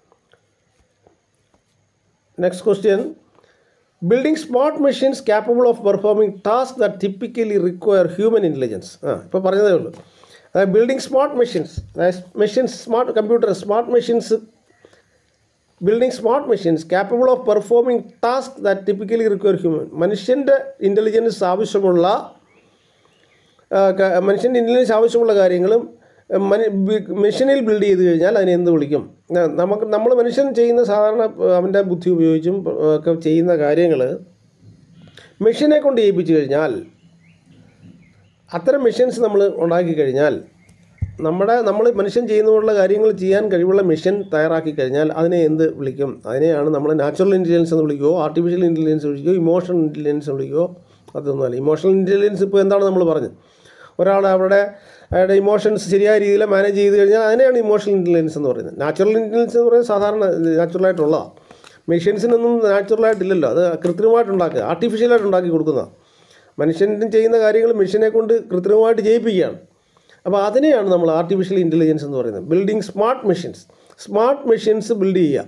next question building smart machines capable of performing task that typically require human intelligence ആ ഇപ്പോൾ പറഞ്ഞതേ ഉള്ളൂ അതായത് ബിൽഡിംഗ് സ്മാർട്ട് മെഷീൻസ് അതായത് machines smart computer smart machines building smart machines capable of performing task that typically require human മനുഷ്യൻ്റെ intelligence ആവശ്യമുള്ള ആ, ക- മനുഷ്യൻ്റെ ഇൻ്റലിജൻസ് ആവശ്യമുള്ള കാര്യങ്ങളും ആ, മനി- ബി- മെഷീനിൽ ബിൽഡ് ചെയ്ത് കഴിഞ്ഞാൽ അതിനെ എന്ത് വിളിക്കും ന- നമുക്ക് നമ്മൾ മനുഷ്യൻ ചെയ്യുന്ന സാധാരണ ആ, അവൻ്റെ ബുദ്ധി ഉപയോഗിച്ചും ആ, ഒക്കെ ചെയ്യുന്ന കാര്യങ്ങൾ മെഷീനെ കൊണ്ട് ചെയ്യിപ്പിച്ച് കഴിഞ്ഞാൽ അത്തരം മെഷീൻസ് നമ്മൾ ഉണ്ടാക്കി കഴിഞ്ഞാൽ നമ്മുടെ നമ്മൾ മനുഷ്യൻ ചെയ്യുന്നതുള്ള കാര്യങ്ങൾ ചെയ്യാൻ കഴിവുള്ള മെഷീൻ തയ്യാറാക്കി കഴിഞ്ഞാൽ അതിനെ എന്ത് വിളിക്കും അതിനെയാണ് നമ്മൾ നാച്ചുറൽ ഇൻ്റലിജൻസ് എന്ന് വിളിക്കുമോ ആർട്ടിഫിഷ്യൽ ഇൻ്റലിജൻസ് വിളിക്കുമോ ഇമോഷണൽ ഇൻ്റലിജൻസ് വിളിക്കുമോ അതൊന്നുമല്ല ഇമോഷണൽ ഇൻ്റലിജൻസ് ഇപ്പോൾ എന്താണ് നമ്മൾ പറഞ്ഞത് ഒരാൾ അവിടെ അയാളുടെ ഇമോഷൻസ് ശരിയായ രീതിയിൽ മാനേജ് ചെയ്ത് കഴിഞ്ഞാൽ അതിനെയാണ് ഇമോഷണൽ ഇൻ്റലിജൻസ് എന്ന് പറയുന്നത് നാച്ചുറൽ ഇൻ്റലിജൻസ് എന്ന് പറയുന്നത് സാധാരണ നാച്ചുറലായിട്ടുള്ളതാണ് മെഷീൻസിനൊന്നും നാച്ചുറലായിട്ടില്ലല്ലോ അത് കൃത്രിമമായിട്ട് ഉണ്ടാക്കുക ആർട്ടിഫിഷ്യലായിട്ട് ഉണ്ടാക്കി കൊടുക്കുന്നതാണ് മനുഷ്യൻ ചെയ്യുന്ന കാര്യങ്ങൾ മെഷീനെ കൊണ്ട് കൃത്രിമമായിട്ട് ചെയ്യിപ്പിക്കുകയാണ് അപ്പോൾ അതിനെയാണ് നമ്മൾ ആർട്ടിഫിഷ്യൽ ഇൻ്റലിജൻസ് എന്ന് പറയുന്നത് building smart machines smart machines build ചെയ്യുക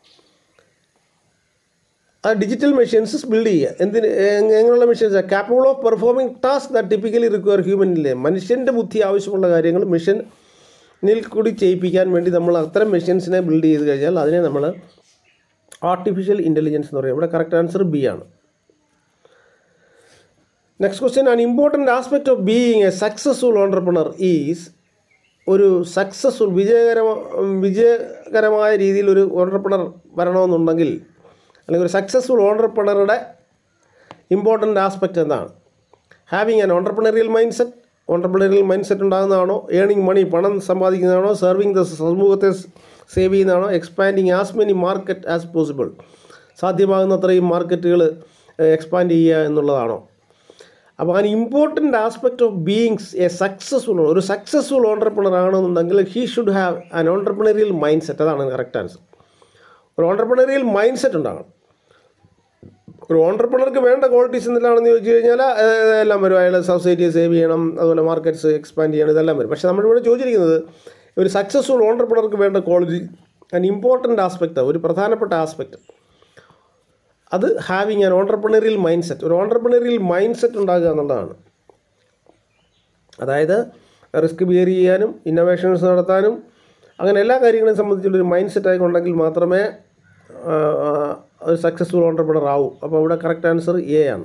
ആ ഡിജിറ്റൽ മെഷീൻസ് ബിൽഡ് ചെയ്യുക എന്തിന് എങ് എങ്ങനെയുള്ള machines capable of performing task that typically require human ഇല്ലേ മനുഷ്യൻ്റെ ബുദ്ധി ആവശ്യമുള്ള കാര്യങ്ങൾ മെഷീനിൽ കൂടി ചെയ്യിപ്പിക്കാൻ വേണ്ടി നമ്മൾ അത്തരം മെഷീൻസിനെ ബിൽഡ് ചെയ്ത് കഴിഞ്ഞാൽ അതിനെ നമ്മൾ ആർട്ടിഫിഷ്യൽ ഇൻ്റലിജൻസ് എന്ന് പറയും ഇവിടെ കറക്റ്റ് ആൻസർ ബി ആണ് next question an important aspect of being a successful entrepreneur is ഒരു സക്സസ്ഫുൾ വിജയകരമ വിജയകരമായ രീതിയിൽ ഒരു ഓണ്ടർപ്രണർ വരണമെന്നുണ്ടെങ്കിൽ അല്ലെങ്കിൽ ഒരു സക്സസ്ഫുൾ ഓണ്ടർപ്രണറുടെ ഇമ്പോർട്ടൻ്റ് ആസ്പെക്റ്റ് എന്താണ് having an entrepreneurial mindset entrepreneurial mindset ഉണ്ടാകുന്നതാണോ ഏണിംഗ് മണി പണം സമ്പാദിക്കുന്നതാണോ സെർവിങ് ദ സമൂഹത്തെ സേവ് ചെയ്യുന്നതാണോ expanding as many market as possible സാധ്യമാകുന്നത്രയും മാർക്കറ്റുകൾ എക്സ്പാൻഡ് ചെയ്യുക എന്നുള്ളതാണോ അപ്പോൾ അതിന് important aspect of beings A successful ഒരു സക്സസ്ഫുൾ ഓണ്ടർപ്രണർ ആണെന്നുണ്ടെങ്കിൽ he should have an entrepreneurial mindset അതാണ് കറക്റ്റ് ആൻസർ ഒരു ഓണ്ടർപ്രണറിയൽ മൈൻഡ് സെറ്റ് ഉണ്ടാകണം ഒരു ഓണ്ടർപ്രണർക്ക് വേണ്ട ക്വാളിറ്റീസ് എന്തെല്ലാണെന്ന് ചോദിച്ചു കഴിഞ്ഞാൽ ഏഹ്, എല്ലാം വരും അയാൾ സൊസൈറ്റിയെ സേവ് ചെയ്യണം അതുപോലെ മാർക്കറ്റ്സ് എക്സ്പാൻഡ് ചെയ്യണം ഇതെല്ലാം വരും പക്ഷേ നമ്മളിവിടെ ചോദിച്ചിരിക്കുന്നത് ഒരു സക്സസ്ഫുൾ ഓണ്ടർപ്രണർക്ക് വേണ്ട ക്വാളിറ്റി ആൻ ഇമ്പോർട്ടൻ്റ് ആസ്പെക്റ്റ് ഒരു പ്രധാനപ്പെട്ട ആസ്പെക്റ്റ് അത് having an entrepreneurial mindset ഒരു ഓണ്ടർപ്രണറിയൽ മൈൻഡ് സെറ്റ് ഉണ്ടാകുക എന്നുള്ളതാണ് അതായത് റിസ്ക് ബിയർ ചെയ്യാനും ഇന്നോവേഷൻസ് നടത്താനും അങ്ങനെ എല്ലാ കാര്യങ്ങളെയും സംബന്ധിച്ചുള്ളൊരു മൈൻഡ് സെറ്റ് ആയിക്കൊണ്ടെങ്കിൽ മാത്രമേ ആ, ആ, ഒരു സക്സസ്ഫുൾ ഓണ്ടർപ്രണർ ആവൂ അപ്പോൾ ഇവിടെ കറക്റ്റ് ആൻസർ എ ആണ്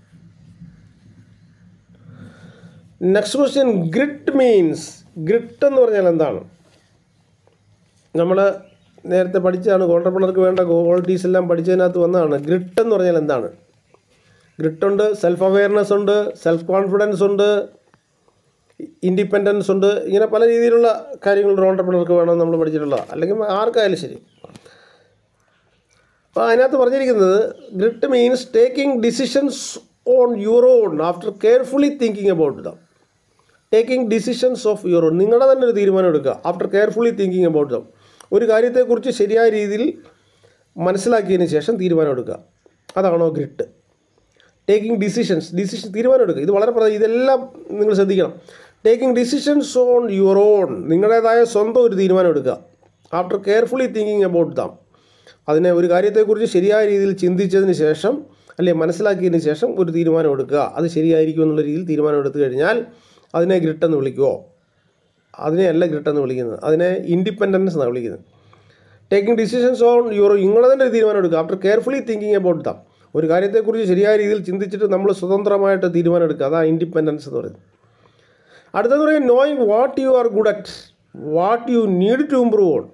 next question grit means grit എന്ന് പറഞ്ഞാൽ എന്താണ് നമ്മൾ നേരത്തെ പഠിച്ചതാണ് ഓണ്ടർപ്രണർക്ക് വേണ്ട ക്വാളിറ്റീസ് എല്ലാം പഠിച്ചതിനകത്ത് വന്നതാണ് ഗ്രിറ്റ് എന്ന് പറഞ്ഞാൽ എന്താണ് ഗ്രിറ്റ് ഉണ്ട് സെൽഫ് അവെയർനെസ് ഉണ്ട് സെൽഫ് കോൺഫിഡൻസ് ഉണ്ട് ഇൻഡിപെൻഡൻസ് ഉണ്ട് ഇങ്ങനെ പല രീതിയിലുള്ള കാര്യങ്ങൾ ഒരു ഓണ്ടർപ്രണർക്ക് വേണമെന്ന് നമ്മൾ പഠിച്ചിട്ടുള്ളതാണ് അല്ലെങ്കിൽ ആർക്കായാലും ശരി അപ്പോൾ അതിനകത്ത് പറഞ്ഞിരിക്കുന്നത് grit means taking decisions on your own after carefully thinking about them taking decisions of your own നിങ്ങളുടെ തന്നെ ഒരു തീരുമാനം എടുക്കുക after carefully thinking about them ഒരു കാര്യത്തെക്കുറിച്ച് ശരിയായ രീതിയിൽ മനസ്സിലാക്കിയതിന് ശേഷം തീരുമാനം എടുക്കുക അതാണോ ഗ്രിറ്റ് ടേക്കിംഗ് ഡിസിഷൻസ് ഡിസിഷൻ തീരുമാനം എടുക്കുക ഇത് വളരെ പ്രധാനം ഇതെല്ലാം നിങ്ങൾ ശ്രദ്ധിക്കണം taking decisions on your own നിങ്ങളുടേതായ സ്വന്തം ഒരു തീരുമാനം എടുക്കുക after carefully thinking about them അതിനെ ഒരു കാര്യത്തെക്കുറിച്ച് ശരിയായ രീതിയിൽ ചിന്തിച്ചതിന് ശേഷം അല്ലെ മനസ്സിലാക്കിയതിന് ശേഷം ഒരു തീരുമാനം എടുക്കുക അത് ശരിയായിരിക്കും എന്നുള്ള രീതിയിൽ തീരുമാനം എടുത്തു കഴിഞ്ഞാൽ അതിനെ ഗ്രിട്ടെന്ന് വിളിക്കുമോ അതിനെയല്ല ഗ്രിട്ടെന്ന് വിളിക്കുന്നത് അതിനെ ഇൻഡിപെൻഡൻസ് എന്നാണ് വിളിക്കുന്നത് ടേക്കിംഗ് ഡിസിഷൻസ് ഓൺ യുവർ നിങ്ങളെ തന്നെ ഒരു തീരുമാനം എടുക്കുക after carefully thinking about them ഒരു കാര്യത്തെക്കുറിച്ച് ശരിയായ രീതിയിൽ ചിന്തിച്ചിട്ട് നമ്മൾ സ്വതന്ത്രമായിട്ട് തീരുമാനം എടുക്കുക അതാണ് ഇൻഡിപെൻഡൻസ് എന്ന് പറയുന്നത് അടുത്തെന്ന് പറയുന്നത് knowing what you are good at what you need to improve on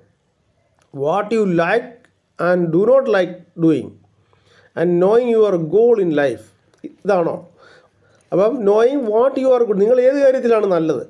what you like and do not like doing and knowing your goal in life ഇതാണോ അപ്പം knowing what you are good നിങ്ങൾ ഏത് കാര്യത്തിലാണ് നല്ലത്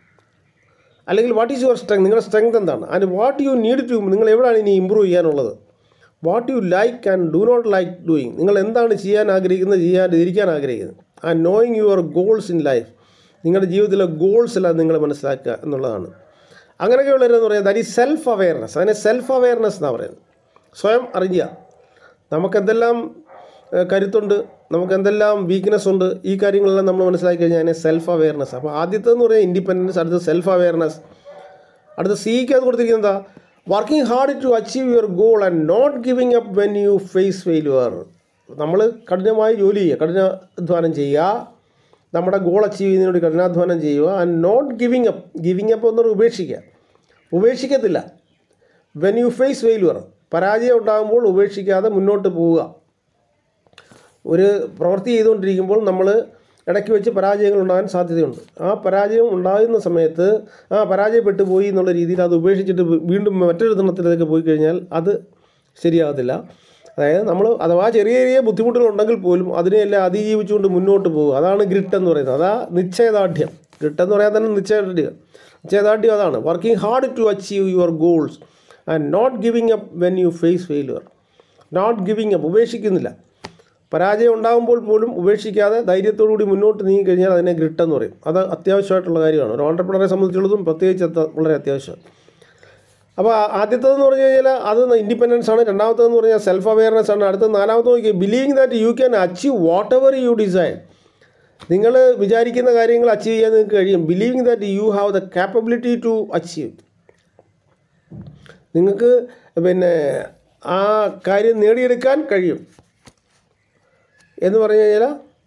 അല്ലെങ്കിൽ what is your strength നിങ്ങളുടെ strength എന്താണ് and what you need to നിങ്ങൾ എവിടെയാണ് ഇനി ഇമ്പ്രൂവ് ചെയ്യാനുള്ളത് what you like and do not like doing നിങ്ങൾ എന്താണ് ചെയ്യാൻ ആഗ്രഹിക്കുന്നത് ചെയ്യാതിരിക്കാൻ ആഗ്രഹിക്കുന്നത് and knowing your goals in life നിങ്ങളുടെ ജീവിതത്തിലെ ഗോൾസ് എല്ലാം നിങ്ങൾ മനസ്സിലാക്കുക എന്നുള്ളതാണ് അങ്ങനെയൊക്കെയുള്ളവരെന്ന് പറയുന്നത് ദാറ്റ് ഈ സെൽഫ് അവെയർനെസ് അതിനെ സെൽഫ് അവെയർനെസ് എന്നാണ് പറയുന്നത് സ്വയം അറിയുക നമുക്കെന്തെല്ലാം ഏഹ്, കരുത്തുണ്ട് നമുക്ക് എന്തെല്ലാം വീക്ക്നെസ് ഉണ്ട് ഈ കാര്യങ്ങളെല്ലാം നമ്മൾ മനസ്സിലാക്കി കഴിഞ്ഞാൽ അതിനെ സെൽഫ് അവെയർനെസ് അപ്പോൾ ആദ്യത്തേന്ന് പറയുന്നത് ഇൻഡിപെൻഡൻസ് അടുത്ത സെൽഫ് അവെയർനെസ് അടുത്ത സിക്ക് അത് കൊടുത്തിരിക്കുന്നത് working hard to achieve your goal and not giving up when you face failure നമ്മൾ കഠിനമായി ജോലി ചെയ്യുക കഠിനാധ്വാനം ചെയ്യുക നമ്മുടെ ഗോൾ അച്ചീവ് ചെയ്യുന്നതിന് വേണ്ടി കഠിനാധ്വാനം ചെയ്യുക and not giving up giving up എന്നൊരു ഉപേക്ഷിക്കുക ഉപേക്ഷിക്കത്തില്ല വെൻ യു ഫേസ് ഫെയിലുവർ പരാജയം ഉണ്ടാകുമ്പോൾ ഉപേക്ഷിക്കാതെ മുന്നോട്ട് പോവുക ഒരു പ്രവൃത്തി ചെയ്തുകൊണ്ടിരിക്കുമ്പോൾ നമ്മൾ ഇടയ്ക്ക് വെച്ച് പരാജയങ്ങൾ ഉണ്ടാകാൻ സാധ്യതയുണ്ട് ആ പരാജയം ഉണ്ടാകുന്ന സമയത്ത് ആ പരാജയപ്പെട്ടു പോയി എന്നുള്ള രീതിയിൽ അത് ഉപേക്ഷിച്ചിട്ട് വീണ്ടും മറ്റൊരു തരണത്തിലേക്ക് പോയി കഴിഞ്ഞാൽ അത് ശരിയാകത്തില്ല അതായത് നമ്മൾ അഥവാ ചെറിയ ചെറിയ ബുദ്ധിമുട്ടുകൾ ഉണ്ടെങ്കിൽ പോലും അതിനെയെല്ലാം അതിജീവിച്ചുകൊണ്ട് മുന്നോട്ട് പോകുക അതാണ് ഗ്രിട്ട് എന്ന് പറയുന്നത് അതാ നിശ്ചയദാർഢ്യം ഗ്രിട്ട് എന്ന് പറയാൻ തന്നെ നിശ്ചയദാർഢ്യം നിശ്ചയദാർഢ്യം അതാണ് working hard to achieve your goals and not giving up when you face failure not giving up ഉപേക്ഷിക്കുന്നില്ല പരാജയം ഉണ്ടാകുമ്പോൾ പോലും ഉപേക്ഷിക്കാതെ ധൈര്യത്തോടുകൂടി മുന്നോട്ട് നീങ്ങി കഴിഞ്ഞാൽ അതിനെ ഗ്രിട്ട് എന്ന് പറയും അത് അത്യാവശ്യമായിട്ടുള്ള കാര്യമാണ് ഒരു ഓണ്ടർപ്രണറെ സംബന്ധിച്ചുള്ളതും പ്രത്യേകിച്ച് അത് വളരെ അത്യാവശ്യമാണ് അപ്പോൾ ആദ്യത്തേതെന്ന് പറഞ്ഞു കഴിഞ്ഞാൽ അത് ഇൻഡിപെൻഡൻസ് ആണ് രണ്ടാമത്തേതെന്ന് പറഞ്ഞാൽ സെൽഫ് അവെയർനെസ് ആണ് അടുത്ത നാലാമത്തെ നോക്കി believing that you can achieve whatever you design നിങ്ങൾ വിചാരിക്കുന്ന കാര്യങ്ങൾ അച്ചീവ് ചെയ്യാൻ നിങ്ങൾക്ക് കഴിയും believing that you have the capability to achieve നിങ്ങൾക്ക് പിന്നെ ആ കാര്യം നേടിയെടുക്കാൻ കഴിയും എന്ന് പറഞ്ഞു കഴിഞ്ഞാൽ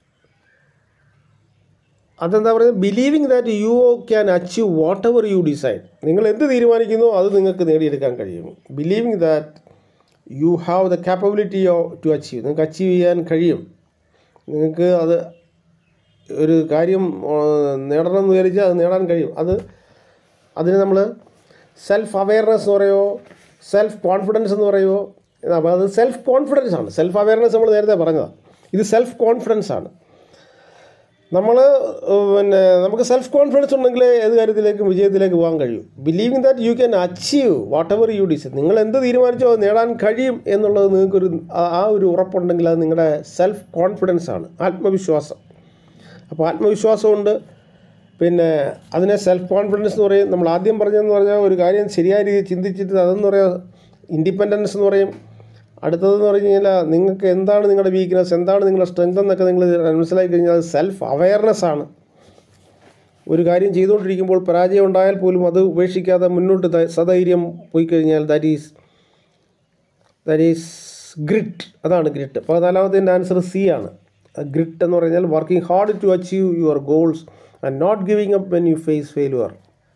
അതെന്താ പറയുന്നത് believing that you can achieve whatever you decide നിങ്ങൾ എന്ത് തീരുമാനിക്കുന്നോ അത് നിങ്ങൾക്ക് നേടിയെടുക്കാൻ കഴിയും believing that you have the capability to achieve നിങ്ങൾക്ക് അച്ചീവ് ചെയ്യാൻ കഴിയും നിങ്ങൾക്ക് അത് ഒരു കാര്യം ആ, നേടണം എന്ന് വിചാരിച്ചാൽ അത് നേടാൻ കഴിയും അത് അതിന് നമ്മൾ സെൽഫ് അവെയർനെസ് എന്ന് പറയുമോ സെൽഫ് കോൺഫിഡൻസ് എന്ന് പറയുമോ അപ്പോൾ അത് സെൽഫ് കോൺഫിഡൻസ് ആണ് സെൽഫ് അവെയർനെസ് നമ്മൾ നേരത്തെ പറഞ്ഞതാണ് ഇത് സെൽഫ് കോൺഫിഡൻസ് ആണ് നമ്മൾ പിന്നെ നമുക്ക് സെൽഫ് കോൺഫിഡൻസ് ഉണ്ടെങ്കിൽ ഏത് കാര്യത്തിലേക്കും വിജയത്തിലേക്ക് പോകാൻ കഴിയും believing that you can achieve whatever you decide നിങ്ങൾ എന്ത് തീരുമാനിച്ചോ അത് നേടാൻ കഴിയും എന്നുള്ളത് നിങ്ങൾക്കൊരു ആ- ആ ഒരു ഉറപ്പുണ്ടെങ്കിൽ അത് നിങ്ങളുടെ സെൽഫ് കോൺഫിഡൻസ് ആണ് ആത്മവിശ്വാസം അപ്പോൾ ആത്മവിശ്വാസമുണ്ട് പിന്നെ അതിനെ സെൽഫ് കോൺഫിഡൻസ് എന്ന് പറയും നമ്മൾ ആദ്യം പറഞ്ഞതെന്ന് പറഞ്ഞാൽ ഒരു കാര്യം ശരിയായ രീതിയിൽ ചിന്തിച്ചിട്ട് അതെന്ന് പറയാം ഇൻഡിപെൻഡൻസ് എന്ന് പറയും അടുത്തതെന്ന് പറഞ്ഞു കഴിഞ്ഞാൽ നിങ്ങൾക്ക് എന്താണ് നിങ്ങളുടെ വീക്ക്നെസ് എന്താണ് നിങ്ങളുടെ സ്ട്രെങ്ത് എന്നൊക്കെ നിങ്ങൾ മനസ്സിലാക്കി കഴിഞ്ഞാൽ അത് സെൽഫ് അവെയർനെസ് ആണ് ഒരു കാര്യം ചെയ്തുകൊണ്ടിരിക്കുമ്പോൾ പരാജയം ഉണ്ടായാൽ പോലും അത് ഉപേക്ഷിക്കാതെ മുന്നോട്ട് ത- സധൈര്യം പോയി കഴിഞ്ഞാൽ that is that is grit അതാണ് ഗ്രിറ്റ് പതിനാലാമത്തിൻ്റെ ആൻസർ സി ആണ് ഗ്രിറ്റ് എന്ന് പറഞ്ഞാൽ working hard to achieve your goals and not giving up when you face failure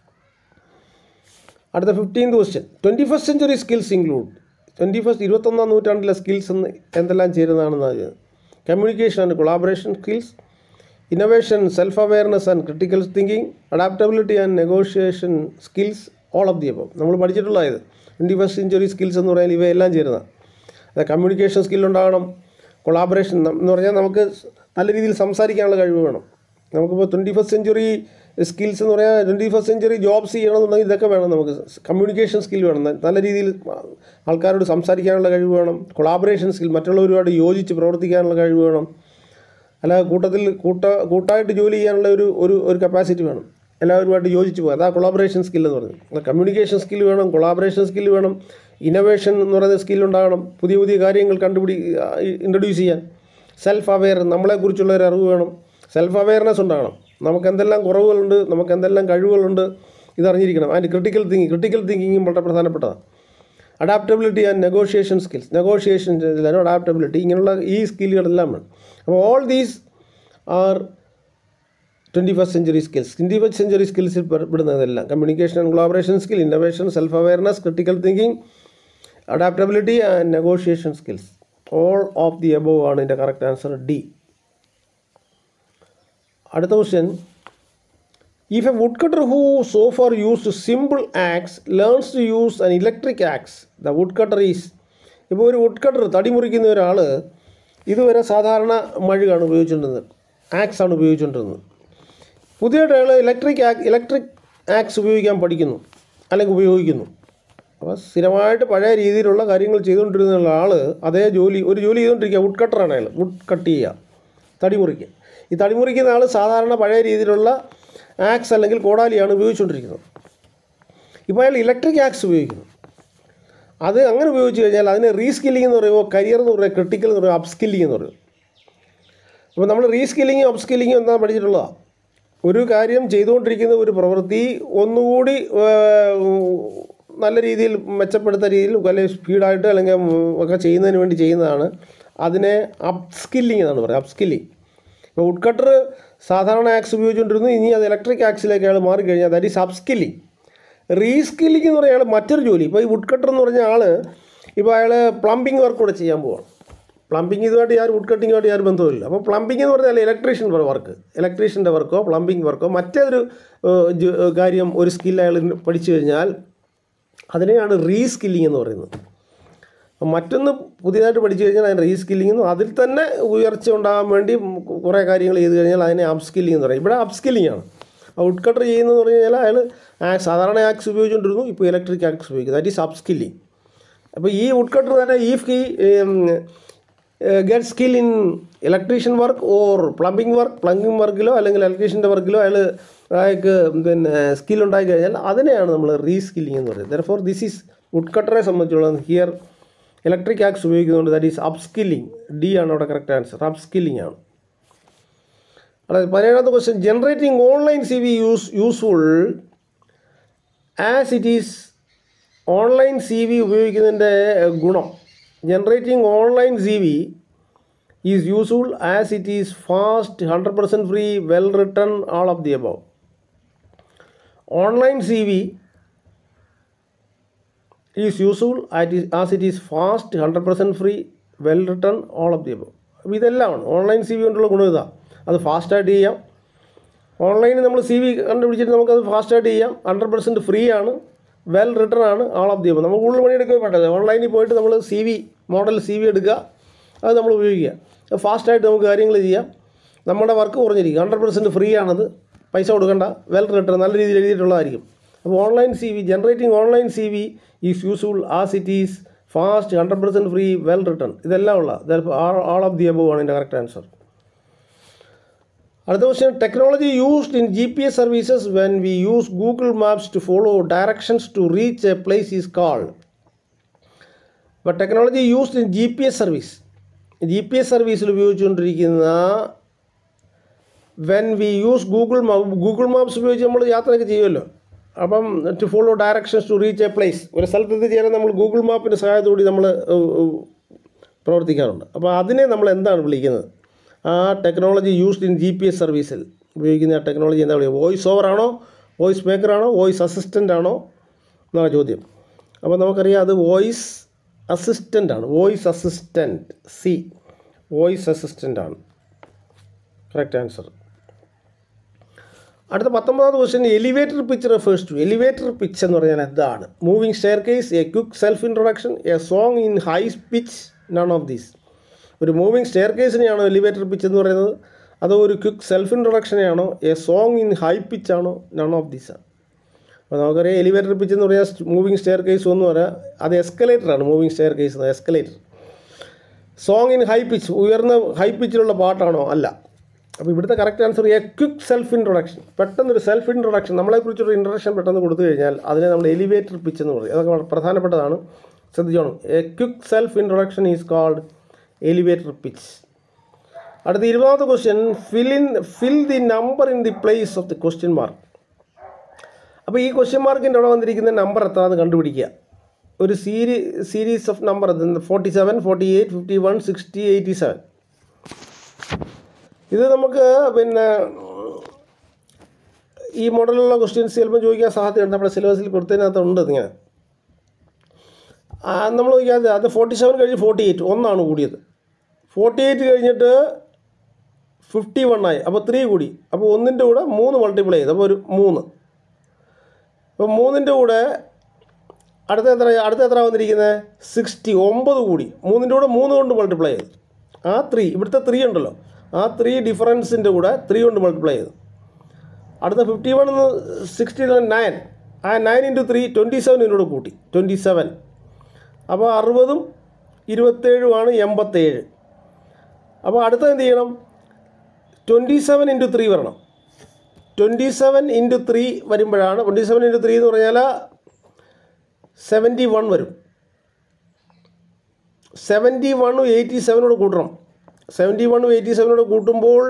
അടുത്ത fifteenth question twenty first century skills include twenty first ഇരുപത്തൊന്നാം നൂറ്റാണ്ടിലെ skills എന്ന് എന്തെല്ലാം ചേരുന്നതാണെന്ന് communication and collaboration skills innovation self awareness and critical thinking adaptability and negotiation skills all of the അപ്പം നമ്മൾ പഠിച്ചിട്ടുള്ള ഇത് ട്വൻറ്റി ഫസ്റ്റ് സെഞ്ചുറി സ്കിൽസ് എന്ന് പറഞ്ഞാൽ ഇവയെല്ലാം ചേരുന്ന അത് കമ്മ്യൂണിക്കേഷൻ സ്കില്ലുണ്ടാകണം കൊളാബറേഷൻ എന്ന് പറഞ്ഞാൽ നമുക്ക് നല്ല രീതിയിൽ സംസാരിക്കാനുള്ള കഴിവ് വേണം നമുക്കിപ്പോൾ ട്വൻറ്റി ഫസ്റ്റ് സെഞ്ചുറി സ്കിൽസ് എന്ന് പറയാൻ ട്വൻറ്റി ഫസ്റ്റ് സെഞ്ചുറി ജോബ്സ് ചെയ്യണമെന്നുണ്ടെങ്കിൽ ഇതൊക്കെ വേണം നമുക്ക് കമ്മ്യൂണിക്കേഷൻ സ്കിൽ വേണം നല്ല രീതിയിൽ ആൾക്കാരോട് സംസാരിക്കാനുള്ള കഴിവ് വേണം കൊളാബറേഷൻ സ്കിൽ മറ്റുള്ളവരുമായിട്ട് യോജിച്ച് പ്രവർത്തിക്കാനുള്ള കഴിവ് വേണം അല്ലാതെ കൂട്ടത്തിൽ കൂട്ട കൂട്ടായിട്ട് ജോലി ചെയ്യാനുള്ള ഒരു ഒരു ഒരു കപ്പാസിറ്റി വേണം എല്ലാവരുമായിട്ട് യോജിച്ച് പോകുക അതാ കൊളാബറേഷൻ സ്കിൽ എന്ന് പറയുന്നത് കമ്മ്യൂണിക്കേഷൻ സ്കിൽ വേണം കൊളാബറേഷൻ സ്കിൽ വേണം ഇന്നോവേഷൻ എന്ന് പറയുന്ന സ്കിൽ ഉണ്ടാകണം പുതിയ പുതിയ കാര്യങ്ങൾ കണ്ടുപിടി ഇൻട്രൊഡ്യൂസ് ചെയ്യാൻ സെൽഫ് അവെയർ നമ്മളെക്കുറിച്ചുള്ള ഒരു അറിവ് വേണം സെൽഫ് അവെയർനെസ് ഉണ്ടാകണം നമുക്ക് എന്തെല്ലാം കുറവുകളുണ്ട് നമുക്ക് എന്തെല്ലാം കഴിവുകളുണ്ട് ഇതറിഞ്ഞിരിക്കണം അതിൻ്റെ ക്രിട്ടിക്കൽ തിങ്കിങ് ക്രിട്ടിക്കൽ തിങ്കിങ്ങും വളരെ പ്രധാനപ്പെട്ടതാണ് adaptability and negotiation skills negotiation adaptability ഇങ്ങനെയുള്ള ഈ സ്കില്ലുകളെല്ലാം വേണം അപ്പോൾ all these are twenty first century skills twenty first century സ്കിൽസിൽ പെടുന്നതെല്ലാം communication and collaboration skill innovation self awareness critical thinking adaptability and negotiation skills all of the above ആണ് ഇതിൻ്റെ correct answer D അടുത്ത question if a wood cutter who so far used simple axe learns to use an electric axe the wood cutter is ഇപ്പോൾ ഒരു would cutter തടി മുറിക്കുന്ന ഒരാൾ ഇതുവരെ സാധാരണ മഴുകാണ് ഉപയോഗിച്ചുകൊണ്ടിരുന്നത് ആക്സ് ആണ് ഉപയോഗിച്ചുകൊണ്ടിരുന്നത് പുതിയതായിട്ട് അയാൾ ഇലക്ട്രിക് ആക് ഇലക്ട്രിക് ആക്സ് ഉപയോഗിക്കാൻ പഠിക്കുന്നു അല്ലെങ്കിൽ ഉപയോഗിക്കുന്നു അപ്പോൾ സ്ഥിരമായിട്ട് പഴയ രീതിയിലുള്ള കാര്യങ്ങൾ ചെയ്തുകൊണ്ടിരുന്ന ആൾ അതേ ജോലി ഒരു ജോലി ചെയ്തുകൊണ്ടിരിക്കുക വുഡ് കട്ടറാണ് അയാൾ വുഡ് കട്ട് ചെയ്യുക തടി മുറിക്കുക ഈ തടി മുറിക്കുന്ന ആൾ സാധാരണ പഴയ രീതിയിലുള്ള ആക്സ് അല്ലെങ്കിൽ കോടാലിയാണ് ഉപയോഗിച്ചുകൊണ്ടിരിക്കുന്നത് ഇപ്പോൾ അയാൾ ഇലക്ട്രിക് ആക്സ് ഉപയോഗിക്കുന്നു അത് അങ്ങനെ ഉപയോഗിച്ച് കഴിഞ്ഞാൽ അതിന് റീസ്കില്ലിംഗ് എന്ന് പറയുമ്പോൾ കരിയർ എന്ന് പറയുക ക്രിട്ടിക്കൽ എന്ന് പറയുമ്പോൾ അപ്സ്കില്ലിംഗ് എന്ന് പറയും അപ്പോൾ നമ്മൾ റീസ്കില്ലിങ്ങും അപ്സ്കില്ലിങ്ങും എന്താ പഠിച്ചിട്ടുള്ളതാണ് ഒരു കാര്യം ചെയ്തുകൊണ്ടിരിക്കുന്ന ഒരു പ്രവൃത്തി ഒന്നുകൂടി ഏഹ്, നല്ല രീതിയിൽ മെച്ചപ്പെടുത്ത രീതിയിൽ അല്ലെങ്കിൽ സ്പീഡായിട്ട് അല്ലെങ്കിൽ ഒക്കെ ചെയ്യുന്നതിന് വേണ്ടി ചെയ്യുന്നതാണ് അതിനെ അപ്സ്കില്ലിംഗ് എന്നാണ് പറയുക അപ്സ്കില്ലിംഗ് ഇപ്പോൾ വുഡ് കട്ടർ സാധാരണ ആക്സ് ഉപയോഗിച്ചുകൊണ്ടിരുന്നു ഇനി അത് ഇലക്ട്രിക് ആക്സിലേക്ക് അയാൾ മാറിക്കഴിഞ്ഞാൽ ദാറ്റ് ഈസ് അപ്സ്കില്ലിംഗ് റീസ്കില്ലിംഗ് എന്ന് പറഞ്ഞാൽ അയാൾ മറ്റൊരു ജോലി ഇപ്പോൾ ഈ വുഡ് കട്ടർ എന്ന് പറഞ്ഞ ആൾ ഇപ്പോൾ അയാൾ പ്ലംബിംഗ് വർക്ക് കൂടെ ചെയ്യാൻ പോവാണ് പ്ലംബിംഗ് ഇതുമായിട്ട് യാതൊരു വുഡ് കട്ടിങ്ങുമായിട്ട് യാതൊരു ബന്ധവുമില്ല അപ്പോൾ പ്ലംബിംഗ് എന്ന് പറഞ്ഞാൽ ഇലക്ട്രീഷ്യൻ വർക്ക് ഇലക്ട്രീഷ്യൻ്റെ വർക്കോ പ്ലംബിംഗ് വർക്കോ മറ്റേതൊരു ഏഹ്, ജോ- കാര്യം ഒരു സ്കിൽ അയാൾ പഠിച്ചു കഴിഞ്ഞാൽ അതിനെയാണ് റീസ്കില്ലിംഗ് എന്ന് പറയുന്നത് അപ്പം മറ്റൊന്ന് പുതിയതായിട്ട് പഠിച്ചു കഴിഞ്ഞാൽ അതിന് റീസ്കില്ലിംഗ് എന്നും അതിൽ തന്നെ ഉയർച്ച ഉണ്ടാകാൻ വേണ്ടി കുറേ കാര്യങ്ങൾ ചെയ്ത് കഴിഞ്ഞാൽ അതിനെ അപ്സ്കില്ലിംഗ് എന്ന് പറയും ഇവിടെ അപ്സ്കില്ലിംഗ് ആണ് വുഡ് കട്ടർ ചെയ്യുന്നതെന്ന് പറഞ്ഞു കഴിഞ്ഞാൽ അയാൾ ആ സാധാരണ ആക്സ് ഉപയോഗിച്ചുകൊണ്ടിരുന്നു ഇപ്പോൾ ഇലക്ട്രിക് ആക്സ് ഉപയോഗിക്കും ദാറ്റ് ഈസ് അപ്സ്കില്ലിംഗ് അപ്പോൾ ഈ വുഡ് കട്ടർ തന്നെ if he get skill in electrician work or plumbing work plumbing വർക്കിലോ അല്ലെങ്കിൽ ഇലക്ട്രീഷ്യൻ്റെ വർക്കിലോ അയാൾ അയാൾക്ക് പിന്നെ സ്കിൽ ഉണ്ടായി കഴിഞ്ഞാൽ അതിനെയാണ് നമ്മൾ റീസ്കില്ലിംഗ് എന്ന് പറയുന്നത് therefore this is wood കട്ടറെ സംബന്ധിച്ചുള്ളത് ഹിയർ ഇലക്ട്രിക് ആക്സ് ഉപയോഗിക്കുന്നതുകൊണ്ട് ദാറ്റ് ഈസ് അപ്സ്കില്ലിംഗ് ഡി ആണ് അവിടെ കറക്റ്റ് ആൻസർ അപ്സ്കില്ലിംഗ് ആണ് അതായത് പതിനേഴാമത്തെ question generating online C V use useful as it is online C V ഉപയോഗിക്കുന്നതിൻ്റെ ഗുണം generating online C V is useful as it is fast hundred percent free well written all of the above online C V is useful as it is fast hundred percent free well written all of the above അപ്പോൾ ഇതെല്ലാമാണ് online C V കൊണ്ടുള്ള ഗുണം ഇതാ അത് ഫാസ്റ്റായിട്ട് ചെയ്യാം ഓൺലൈനിൽ നമ്മൾ സി വി കണ്ടുപിടിച്ചിട്ട് നമുക്കത് ഫാസ്റ്റായിട്ട് ചെയ്യാം ഹൺഡ്രഡ് പെർസെൻറ്റ് ഫ്രീ ആണ് വെൽ റിട്ടേൺ ആണ് ആൾ ഓഫ് ദി അബവ് നമ്മൾ കൂടുതൽ പണിയെടുക്കുക വേണ്ടത് ഓൺലൈനിൽ പോയിട്ട് നമ്മൾ C V model C V എടുക്കുക അത് നമ്മൾ ഉപയോഗിക്കുക അത് ഫാസ്റ്റായിട്ട് നമുക്ക് കാര്യങ്ങൾ ചെയ്യാം നമ്മുടെ വർക്ക് കുറഞ്ഞിരിക്കും ഹൺഡ്രഡ് പെർസെൻറ്റ് ഫ്രീ ആണത് പൈസ കൊടുക്കണ്ട വെൽ റിട്ടേൺ നല്ല രീതിയിൽ എഴുതിയിട്ടുള്ളതായിരിക്കും അപ്പോൾ online C V generating online C V is useful as it is fast hundred percent free well return ഇതെല്ലാം ഉള്ള ആൾ ഓഫ് ദി അബവ് ആണ് എൻ്റെ കറക്റ്റ് ആൻസർ അടുത്ത question technology used in G P S services when we use Google maps to follow directions to reach a place is called അപ്പോൾ technology used in G P S service G P S സർവീസിൽ ഉപയോഗിച്ചുകൊണ്ടിരിക്കുന്ന when we use Google map Google maps ഉപയോഗിച്ച് നമ്മൾ യാത്രയൊക്കെ ചെയ്യുമല്ലോ അപ്പം to follow directions to reach a place ഒരു സ്ഥലത്ത് എത്തിച്ചേരാൻ നമ്മൾ ഗൂഗിൾ മാപ്പിൻ്റെ സഹായത്തോടെ നമ്മൾ പ്രവർത്തിക്കാറുണ്ട് അപ്പോൾ അതിനെ നമ്മൾ എന്താണ് വിളിക്കുന്നത് ആ technology used in G P S സർവീസിൽ ഉപയോഗിക്കുന്ന ആ ടെക്നോളജി എന്താ പറയുക വോയിസ് ഓവർ ആണോ വോയിസ് മേക്കർ ആണോ വോയിസ് അസിസ്റ്റൻ്റ് ആണോ എന്നാണ് ചോദ്യം അപ്പോൾ നമുക്കറിയാം അത് വോയിസ് അസിസ്റ്റൻ്റ് ആണ് voice assistant C voice assistant ആണ് കറക്റ്റ് ആൻസർ അടുത്ത പത്തൊമ്പതാമത് question elevator pitch refers to elevator pitch എന്ന് പറഞ്ഞാൽ എന്താണ് moving staircase a quick self introduction a song in high pitch none of these ഒരു moving stair കേസിനെയാണോ elevator pitch എന്ന് പറയുന്നത് അതോ ഒരു ക്വിക്ക് സെൽഫ് ഇൻട്രൊഡക്ഷനെയാണോ a song in high pitch ആണോ നൺ ഓഫ് ദീസ് ആണ് അപ്പോൾ നമുക്കറിയാം എലിവേറ്റർ പിച്ച് എന്ന് പറഞ്ഞാൽ മൂവിങ് സ്റ്റെയർ കേസ് എന്ന് പറയാം അത് എസ്കലേറ്ററാണ് moving staircase escalator song in high pitch ഉയർന്ന ഹൈ പിച്ചിലുള്ള പാട്ടാണോ അല്ല അപ്പോൾ ഇവിടുത്തെ correct answer a quick self introduction പെട്ടെന്നൊരു സെൽഫ് ഇൻട്രൊഡക്ഷൻ നമ്മളെക്കുറിച്ചൊരു ഇൻട്രൊഡക്ഷൻ പെട്ടെന്ന് കൊടുത്തു കഴിഞ്ഞാൽ അതിനെ നമ്മൾ എലിവേറ്റർ പിച്ച് എന്ന് പറയും അതൊക്കെ വളരെ പ്രധാനപ്പെട്ടതാണ് ശ്രദ്ധിച്ചോണം a quick self introduction is called elevator pitch അടുത്ത ഇരുപതാമത്തെ question fill in fill the number in the place of the question mark അപ്പോൾ ഈ ക്വസ്റ്റ്യൻ മാർക്കിൻ്റെ അവിടെ വന്നിരിക്കുന്ന നമ്പർ എത്രയാണെന്ന് കണ്ടുപിടിക്കുക ഒരു series series of number forty seven forty eight fifty one sixty eighty seven ഇത് നമുക്ക് പിന്നെ ഈ മോഡലുള്ള ക്വസ്റ്റ്യൻസ് ചിലപ്പോൾ ചോദിക്കാൻ സാധ്യതയുണ്ട് നമ്മുടെ സിലബസിൽ കൊടുത്തതിനകത്ത് ഉണ്ട് ഇങ്ങനെ നമ്മൾ നോക്കിയാൽ അത് ഫോർട്ടി സെവൻ കഴിഞ്ഞ് ഫോർട്ടി എയ്റ്റ് ഒന്നാണ് കൂടിയത് ഫോർട്ടി എയ്റ്റ് കഴിഞ്ഞിട്ട് ഫിഫ്റ്റി വൺ ആയി അപ്പോൾ ത്രീ കൂടി അപ്പോൾ ഒന്നിൻ്റെ കൂടെ മൂന്ന് മൾട്ടിപ്ലൈ ചെയ്ത് അപ്പോൾ ഒരു മൂന്ന് അപ്പോൾ മൂന്നിൻ്റെ കൂടെ അടുത്ത എത്ര അടുത്ത എത്ര വന്നിരിക്കുന്നത് സിക്സ്റ്റി ഒമ്പത് കൂടി മൂന്നിൻ്റെ കൂടെ മൂന്ന് കൊണ്ട് മൾട്ടിപ്ലൈ ചെയ്തു ആ ത്രീ ഇവിടുത്തെ ത്രീ ഉണ്ടല്ലോ ആ ത്രീ ഡിഫറൻസിൻ്റെ കൂടെ ത്രീ കൊണ്ട് മൾട്ടിപ്ലൈ ചെയ്തു അടുത്ത ഫിഫ്റ്റി വൺ സിക്സ്റ്റി നയൻ ആ nine into three twenty seven ഇതിനോട് കൂട്ടി ട്വൻറ്റി സെവൻ അപ്പോൾ അറുപതും ഇരുപത്തേഴുമാണ് എൺപത്തേഴ് അപ്പോൾ അടുത്ത എന്ത് ചെയ്യണം ട്വൻറ്റി സെവൻ ഇൻറ്റു ത്രീ വരണം ട്വൻറ്റി സെവൻ ഇൻറ്റു ത്രീ വരുമ്പോഴാണ് ട്വൻറ്റി സെവൻ ഇൻറ്റു ത്രീ എന്ന് പറഞ്ഞാൽ സെവൻറ്റി വൺ വരും സെവൻറ്റി വണ്ണും എയ്റ്റി സെവനോട് കൂട്ടണം സെവൻറ്റി വണ്ണും എയ്റ്റി സെവനോട് കൂട്ടുമ്പോൾ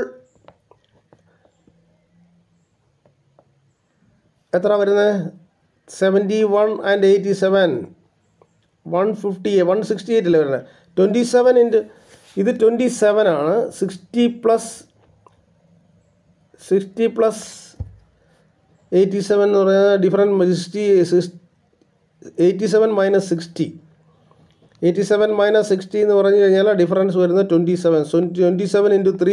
എത്ര വരുന്നത് seventy one and eighty seven one fifty one sixty eight അല്ലേ വരുന്നത് ട്വൻറ്റി സെവൻ ഇൻറ്റ് ഇത് ട്വൻറ്റി സെവൻ ആണ് sixty plus sixty plus eighty seven എന്ന് പറയുന്നത് different sixty six eighty seven minus sixty eighty seven minus sixty എന്ന് പറഞ്ഞു കഴിഞ്ഞാൽ difference വരുന്നത് twenty seven twenty seven into three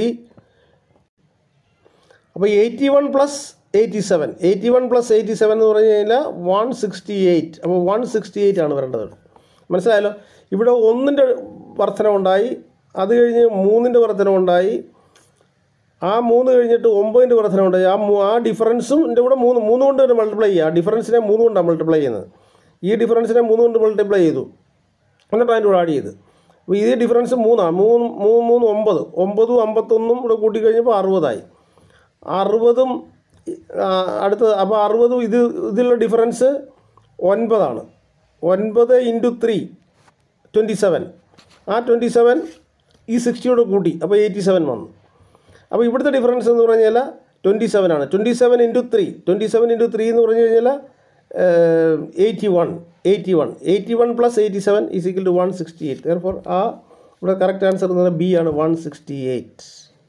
അപ്പോൾ eighty one plus eighty seven eighty one plus eighty seven എന്ന് പറഞ്ഞു കഴിഞ്ഞാൽ വൺ സിക്സ്റ്റി എയ്റ്റ് അപ്പോൾ one sixty eight ആണ് വരേണ്ടത് മനസ്സിലായല്ലോ ഇവിടെ ഒന്നിൻ്റെ വർധനമുണ്ടായി അത് കഴിഞ്ഞ് മൂന്നിൻ്റെ വർധനമുണ്ടായി ആ മൂന്ന് കഴിഞ്ഞിട്ട് ഒമ്പതിൻ്റെ വർധനമുണ്ടായി ആ മൂ- ആ ഡിഫറൻസും എൻ്റെ കൂടെ മൂന്ന് മൂന്ന് കൊണ്ട് തന്നെ മൾട്ടിപ്ലൈ ചെയ്യുക ആ ഡിഫറൻസിനെ മൂന്ന് കൊണ്ടാണ് മൾട്ടിപ്ലൈ ചെയ്യുന്നത് ഈ ഡിഫറൻസിനെ മൂന്ന് കൊണ്ട് മൾട്ടിപ്ലൈ ചെയ്തു എന്നിട്ട് അതിൻ്റെ കൂടെ ആഡ് ചെയ്ത് അപ്പോൾ ഈ ഡിഫറൻസ് മൂന്നാണ് മൂന്ന് മൂന്ന് മൂന്ന് ഒമ്പത് ഒമ്പതും അമ്പത്തൊന്നും കൂടെ കൂട്ടിക്കഴിഞ്ഞപ്പോൾ അറുപതായി അറുപതും ആ, അടുത്ത അപ്പോൾ അറുപതും ഇത് ഇതിലുള്ള ഡിഫറൻസ് ഒൻപതാണ് ഒൻപത് ഇൻറ്റു ത്രീ ട്വൻറ്റി സെവൻ ആ ട്വൻറ്റി സെവൻ ഈ സിക്സ്റ്റിയോട് കൂട്ടി അപ്പോൾ എയ്റ്റി സെവൻ വന്നു അപ്പോൾ ഇവിടുത്തെ ഡിഫറൻസ് എന്ന് പറഞ്ഞു കഴിഞ്ഞാൽ ട്വൻറ്റി സെവൻ ആണ് twenty seven into three twenty seven into three എന്ന് പറഞ്ഞു കഴിഞ്ഞാൽ eighty one eighty one eighty one plus eighty seven is equal to one sixty eight four ആ ഇവിടെ കറക്റ്റ് ആൻസർ എന്ന് പറഞ്ഞാൽ ബി ആണ് വൺ സിക്സ്റ്റി എയ്റ്റ്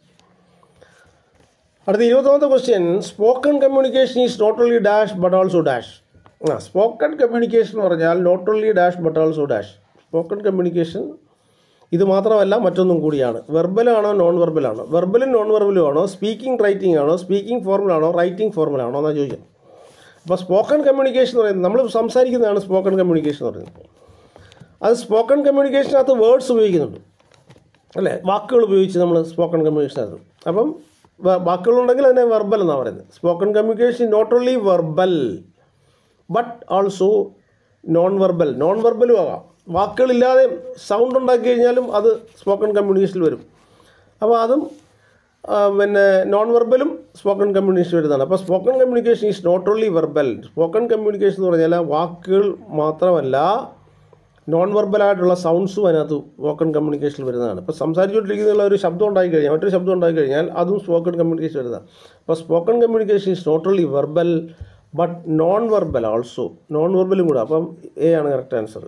അടുത്ത ഇരുപത്തൊന്നാമത്തെ question spoken communication is not only dash but also dash ആ spoken communication എന്ന് പറഞ്ഞാൽ not only dash but also dash spoken communication ഇത് മാത്രമല്ല മറ്റൊന്നും കൂടിയാണ് വെർബലാണോ നോൺ വെർബലാണോ വെർബലും നോൺ വെർബലും ആണോ സ്പീക്കിംഗ് റൈറ്റിംഗ് ആണോ സ്പീക്കിംഗ് ഫോർമുലാണോ റൈറ്റിംഗ് ഫോർമുലാണോ എന്നാണ് ചോദിച്ചത് അപ്പോൾ സ്പോക്കൺ കമ്മ്യൂണിക്കേഷൻ എന്ന് പറയുന്നത് നമ്മൾ സംസാരിക്കുന്നതാണ് സ്പോക്കൺ കമ്മ്യൂണിക്കേഷൻ എന്ന് പറയുന്നത് അത് സ്പോക്കൺ കമ്മ്യൂണിക്കേഷനകത്ത് വേർഡ്സ് ഉപയോഗിക്കുന്നുണ്ട് അല്ലേ വാക്കുകൾ ഉപയോഗിച്ച് നമ്മൾ സ്പോക്കൺ കമ്മ്യൂണിക്കേഷൻ നടത്തും അപ്പം വ- വാക്കുകളുണ്ടെങ്കിൽ അതിനെ വെർബൽ എന്നാണ് പറയുന്നത് spoken communication not only verbal but also non verbal non വെർബലും ആകാം വാക്കുകളില്ലാതെ സൗണ്ട് ഉണ്ടാക്കി കഴിഞ്ഞാലും അത് സ്പോക്കൺ കമ്മ്യൂണിക്കേഷനിൽ വരും അപ്പോൾ അതും ആ, പിന്നെ നോൺ വെർബലും സ്പോക്കൺ കമ്മ്യൂണിക്കേഷൻ വരുന്നതാണ് അപ്പോൾ spoken communication is not only verbal spoken communication എന്ന് പറഞ്ഞാൽ വാക്കുകൾ മാത്രമല്ല നോൺ വെർബലായിട്ടുള്ള സൗണ്ട്സും അതിനകത്ത് സ്പോക്കൺ കമ്മ്യൂണിക്കേഷനിൽ വരുന്നതാണ് ഇപ്പോൾ സംസാരിച്ചുകൊണ്ടിരിക്കുന്ന ഒരു ശബ്ദം ഉണ്ടായി കഴിഞ്ഞാൽ മറ്റൊരു ശബ്ദം ഉണ്ടായി കഴിഞ്ഞാൽ അതും സ്പോക്കൺ കമ്മ്യൂണിക്കേഷൻ വരുന്നതാണ് അപ്പോൾ spoken communication is not only verbal but non verbal also non വെർബലും കൂടെ അപ്പം എ ആണ് കറക്റ്റ് ആൻസർ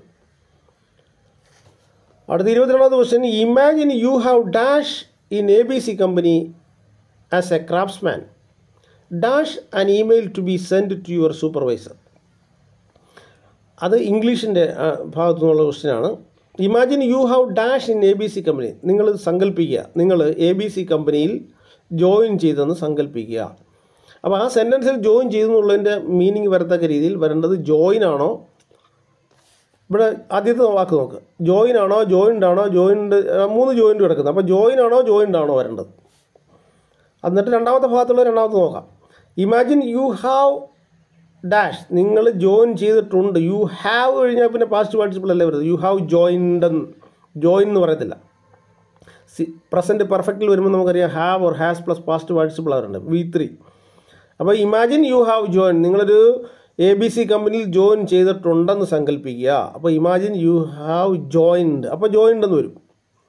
അടുത്ത ഇരുപത്തിരണ്ടാമത്തെ question imagine you have dash in A B C company as a craftsman dash an email to be send to your supervisor അത് ഇംഗ്ലീഷിൻ്റെ ഭാഗത്തു നിന്നുള്ള ക്വസ്റ്റ്യനാണ് imagine you have dash in A B C company നിങ്ങൾ സങ്കല്പിക്കുക നിങ്ങൾ A B C കമ്പനിയിൽ join ചെയ്തെന്ന് സങ്കല്പിക്കുക അപ്പോൾ ആ സെൻറ്റൻസിൽ ജോയിൻ ചെയ്തെന്നുള്ളതിൻ്റെ മീനിങ് വരത്തക്ക രീതിയിൽ വരേണ്ടത് ജോയിൻ ആണോ ഇവിടെ ആദ്യത്തെ വാക്ക് നോക്ക് ജോയിൻ ആണോ ജോയിൻഡ് ആണോ ജോയിൻഡ് മൂന്ന് ജോയിൻറ്റ് കിടക്കുന്നത് അപ്പോൾ ജോയിൻ ആണോ ജോയിൻഡ് ആണോ വരേണ്ടത് എന്നിട്ട് രണ്ടാമത്തെ ഭാഗത്തുള്ള രണ്ടാമത്തെ നോക്കാം ഇമാജിൻ യു ഹാവ് ഡാഷ് നിങ്ങൾ ജോയിൻ ചെയ്തിട്ടുണ്ട് യു ഹാവ് കഴിഞ്ഞാൽ പിന്നെ പാസ്റ്റ് പാർട്ടിസിപ്പിൾ അല്ലേ വരുന്നത് യു ഹാവ് ജോയിൻഡ് ജോയിൻ എന്ന് പറയത്തില്ല സി പ്രസൻറ്റ് പെർഫെക്റ്റിൽ വരുമ്പോൾ നമുക്കറിയാം have or has plus past participle അവരുണ്ട് വി ത്രീ അപ്പോൾ ഇമാജിൻ യു ഹാവ് ജോയിൻ നിങ്ങളൊരു എ ബി സി കമ്പനിയിൽ ജോയിൻ ചെയ്തിട്ടുണ്ടെന്ന് സങ്കല്പിക്കുക അപ്പോൾ ഇമാജിൻ യു ഹാവ് ജോയിൻഡ് അപ്പോൾ ജോയിൻഡ് എന്ന് വരും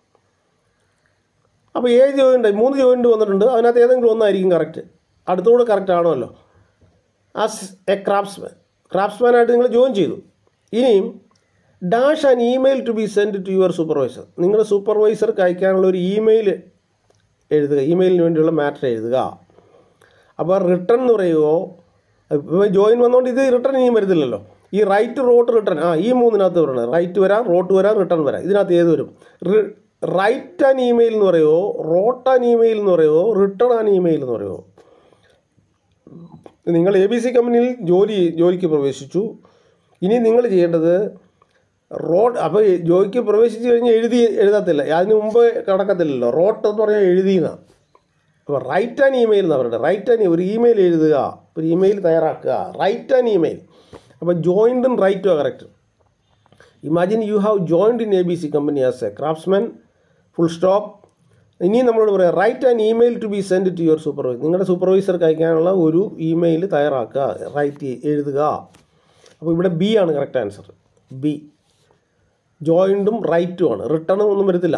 അപ്പോൾ ഏഴ് ജോയിൻ്റ് മൂന്ന് ജോയിൻ്റ് വന്നിട്ടുണ്ട് അതിനകത്ത് ഏതെങ്കിലും ഒന്നായിരിക്കും കറക്റ്റ് അടുത്തുകൂടെ കറക്റ്റ് ആണല്ലോ ആസ് എ ക്രാഫ്റ്റ്സ്മാൻ ക്രാഫ്റ്റ്സ്മാനായിട്ട് നിങ്ങൾ ജോയിൻ ചെയ്തു ഇനിയും dash an email to be send to your supervisor നിങ്ങളുടെ സൂപ്പർവൈസർക്ക് അയക്കാനുള്ള ഒരു ഇമെയിൽ എഴുതുക ഇമെയിലിന് വേണ്ടിയുള്ള മാറ്റർ എഴുതുക അപ്പോൾ റിട്ടേൺ എന്ന് പറയുമോ ഇപ്പോൾ ജോയിൻ വന്നുകൊണ്ട് ഇത് റിട്ടേൺ ഇനിയും വരുന്നില്ലല്ലോ ഈ റൈറ്റ് റോട്ട് റിട്ടേൺ ആ ഈ മൂന്നിനകത്ത് വരണം റൈറ്റ് വരാം റോട്ട് വരാം റിട്ടേൺ വരാം ഇതിനകത്ത് ഏത് വരും റൈറ്റ് ആൻ ഇമെയിൽ എന്ന് പറയുമോ റോട്ട് ആൻ ഇമെയിൽ എന്ന് പറയുമോ റിട്ടേൺ ആൻ ഇമെയിൽ എന്ന് പറയുമോ നിങ്ങൾ എ ബി സി കമ്പനിയിൽ ജോലി ജോലിക്ക് പ്രവേശിച്ചു ഇനി നിങ്ങൾ ചെയ്യേണ്ടത് റോഡ് അപ്പോൾ ജോലിക്ക് പ്രവേശിച്ച് കഴിഞ്ഞ് എഴുതി എഴുതത്തില്ല അതിന് മുമ്പ് കിടക്കത്തില്ലല്ലോ റോട്ട് എന്ന് പറഞ്ഞാൽ എഴുതിയെന്നാണ് അപ്പോൾ റൈറ്റ് ആൻ ഇമെയിൽ എന്നാണ് പറയുന്നത് റൈറ്റ് ആൻ ഒരു ഇമെയിൽ എഴുതുക ഒരു ഇമെയിൽ തയ്യാറാക്കുക റൈറ്റ് ആൻ ഇമെയിൽ അപ്പോൾ ജോയിൻഡും റൈറ്റും correct imagine you have joined in A B C company as a craftsman full stop ഇനി നമ്മളോട് പറയാം write an email to be send to your supervisor നിങ്ങളുടെ സൂപ്പർവൈസർക്ക് അയക്കാനുള്ള ഒരു ഇമെയിൽ തയ്യാറാക്കുക റൈറ്റ് എഴുതുക അപ്പോൾ ഇവിടെ ബി ആണ് കറക്റ്റ് ആൻസർ ബി ജോയിൻഡും റൈറ്റും ആണ് റിട്ടേണും ഒന്നും വരത്തില്ല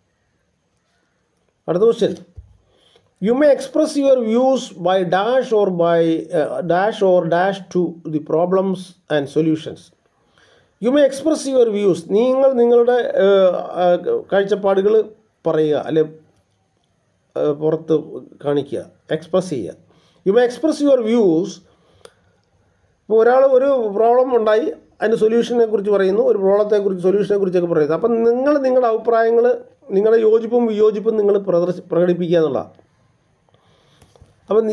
അടുത്ത question you may express your views by dash or by dash or dash to the problems and solutions you may express your views നിങ്ങൾ നിങ്ങളുടെ കാഴ്ചപ്പാടുകൾ പറയുക അല്ലെ പുറത്ത് കാണിക്കുക എക്സ്പ്രസ് ചെയ്യുക you may express your views ഇപ്പോൾ ഒരാൾ ഒരു പ്രോബ്ലം ഉണ്ടായി അതിൻ്റെ സൊല്യൂഷനെ കുറിച്ച് പറയുന്നു ഒരു പ്രോബ്ലത്തെക്കുറിച്ച് സൊല്യൂഷനെ കുറിച്ചൊക്കെ പറയുന്നു അപ്പം നിങ്ങൾ നിങ്ങളുടെ അഭിപ്രായങ്ങൾ നിങ്ങളുടെ യോജിപ്പും വിയോജിപ്പും നിങ്ങൾ പ്രദർശി പ്രകടിപ്പിക്കുക എന്നുള്ളതാണ് അപ്പം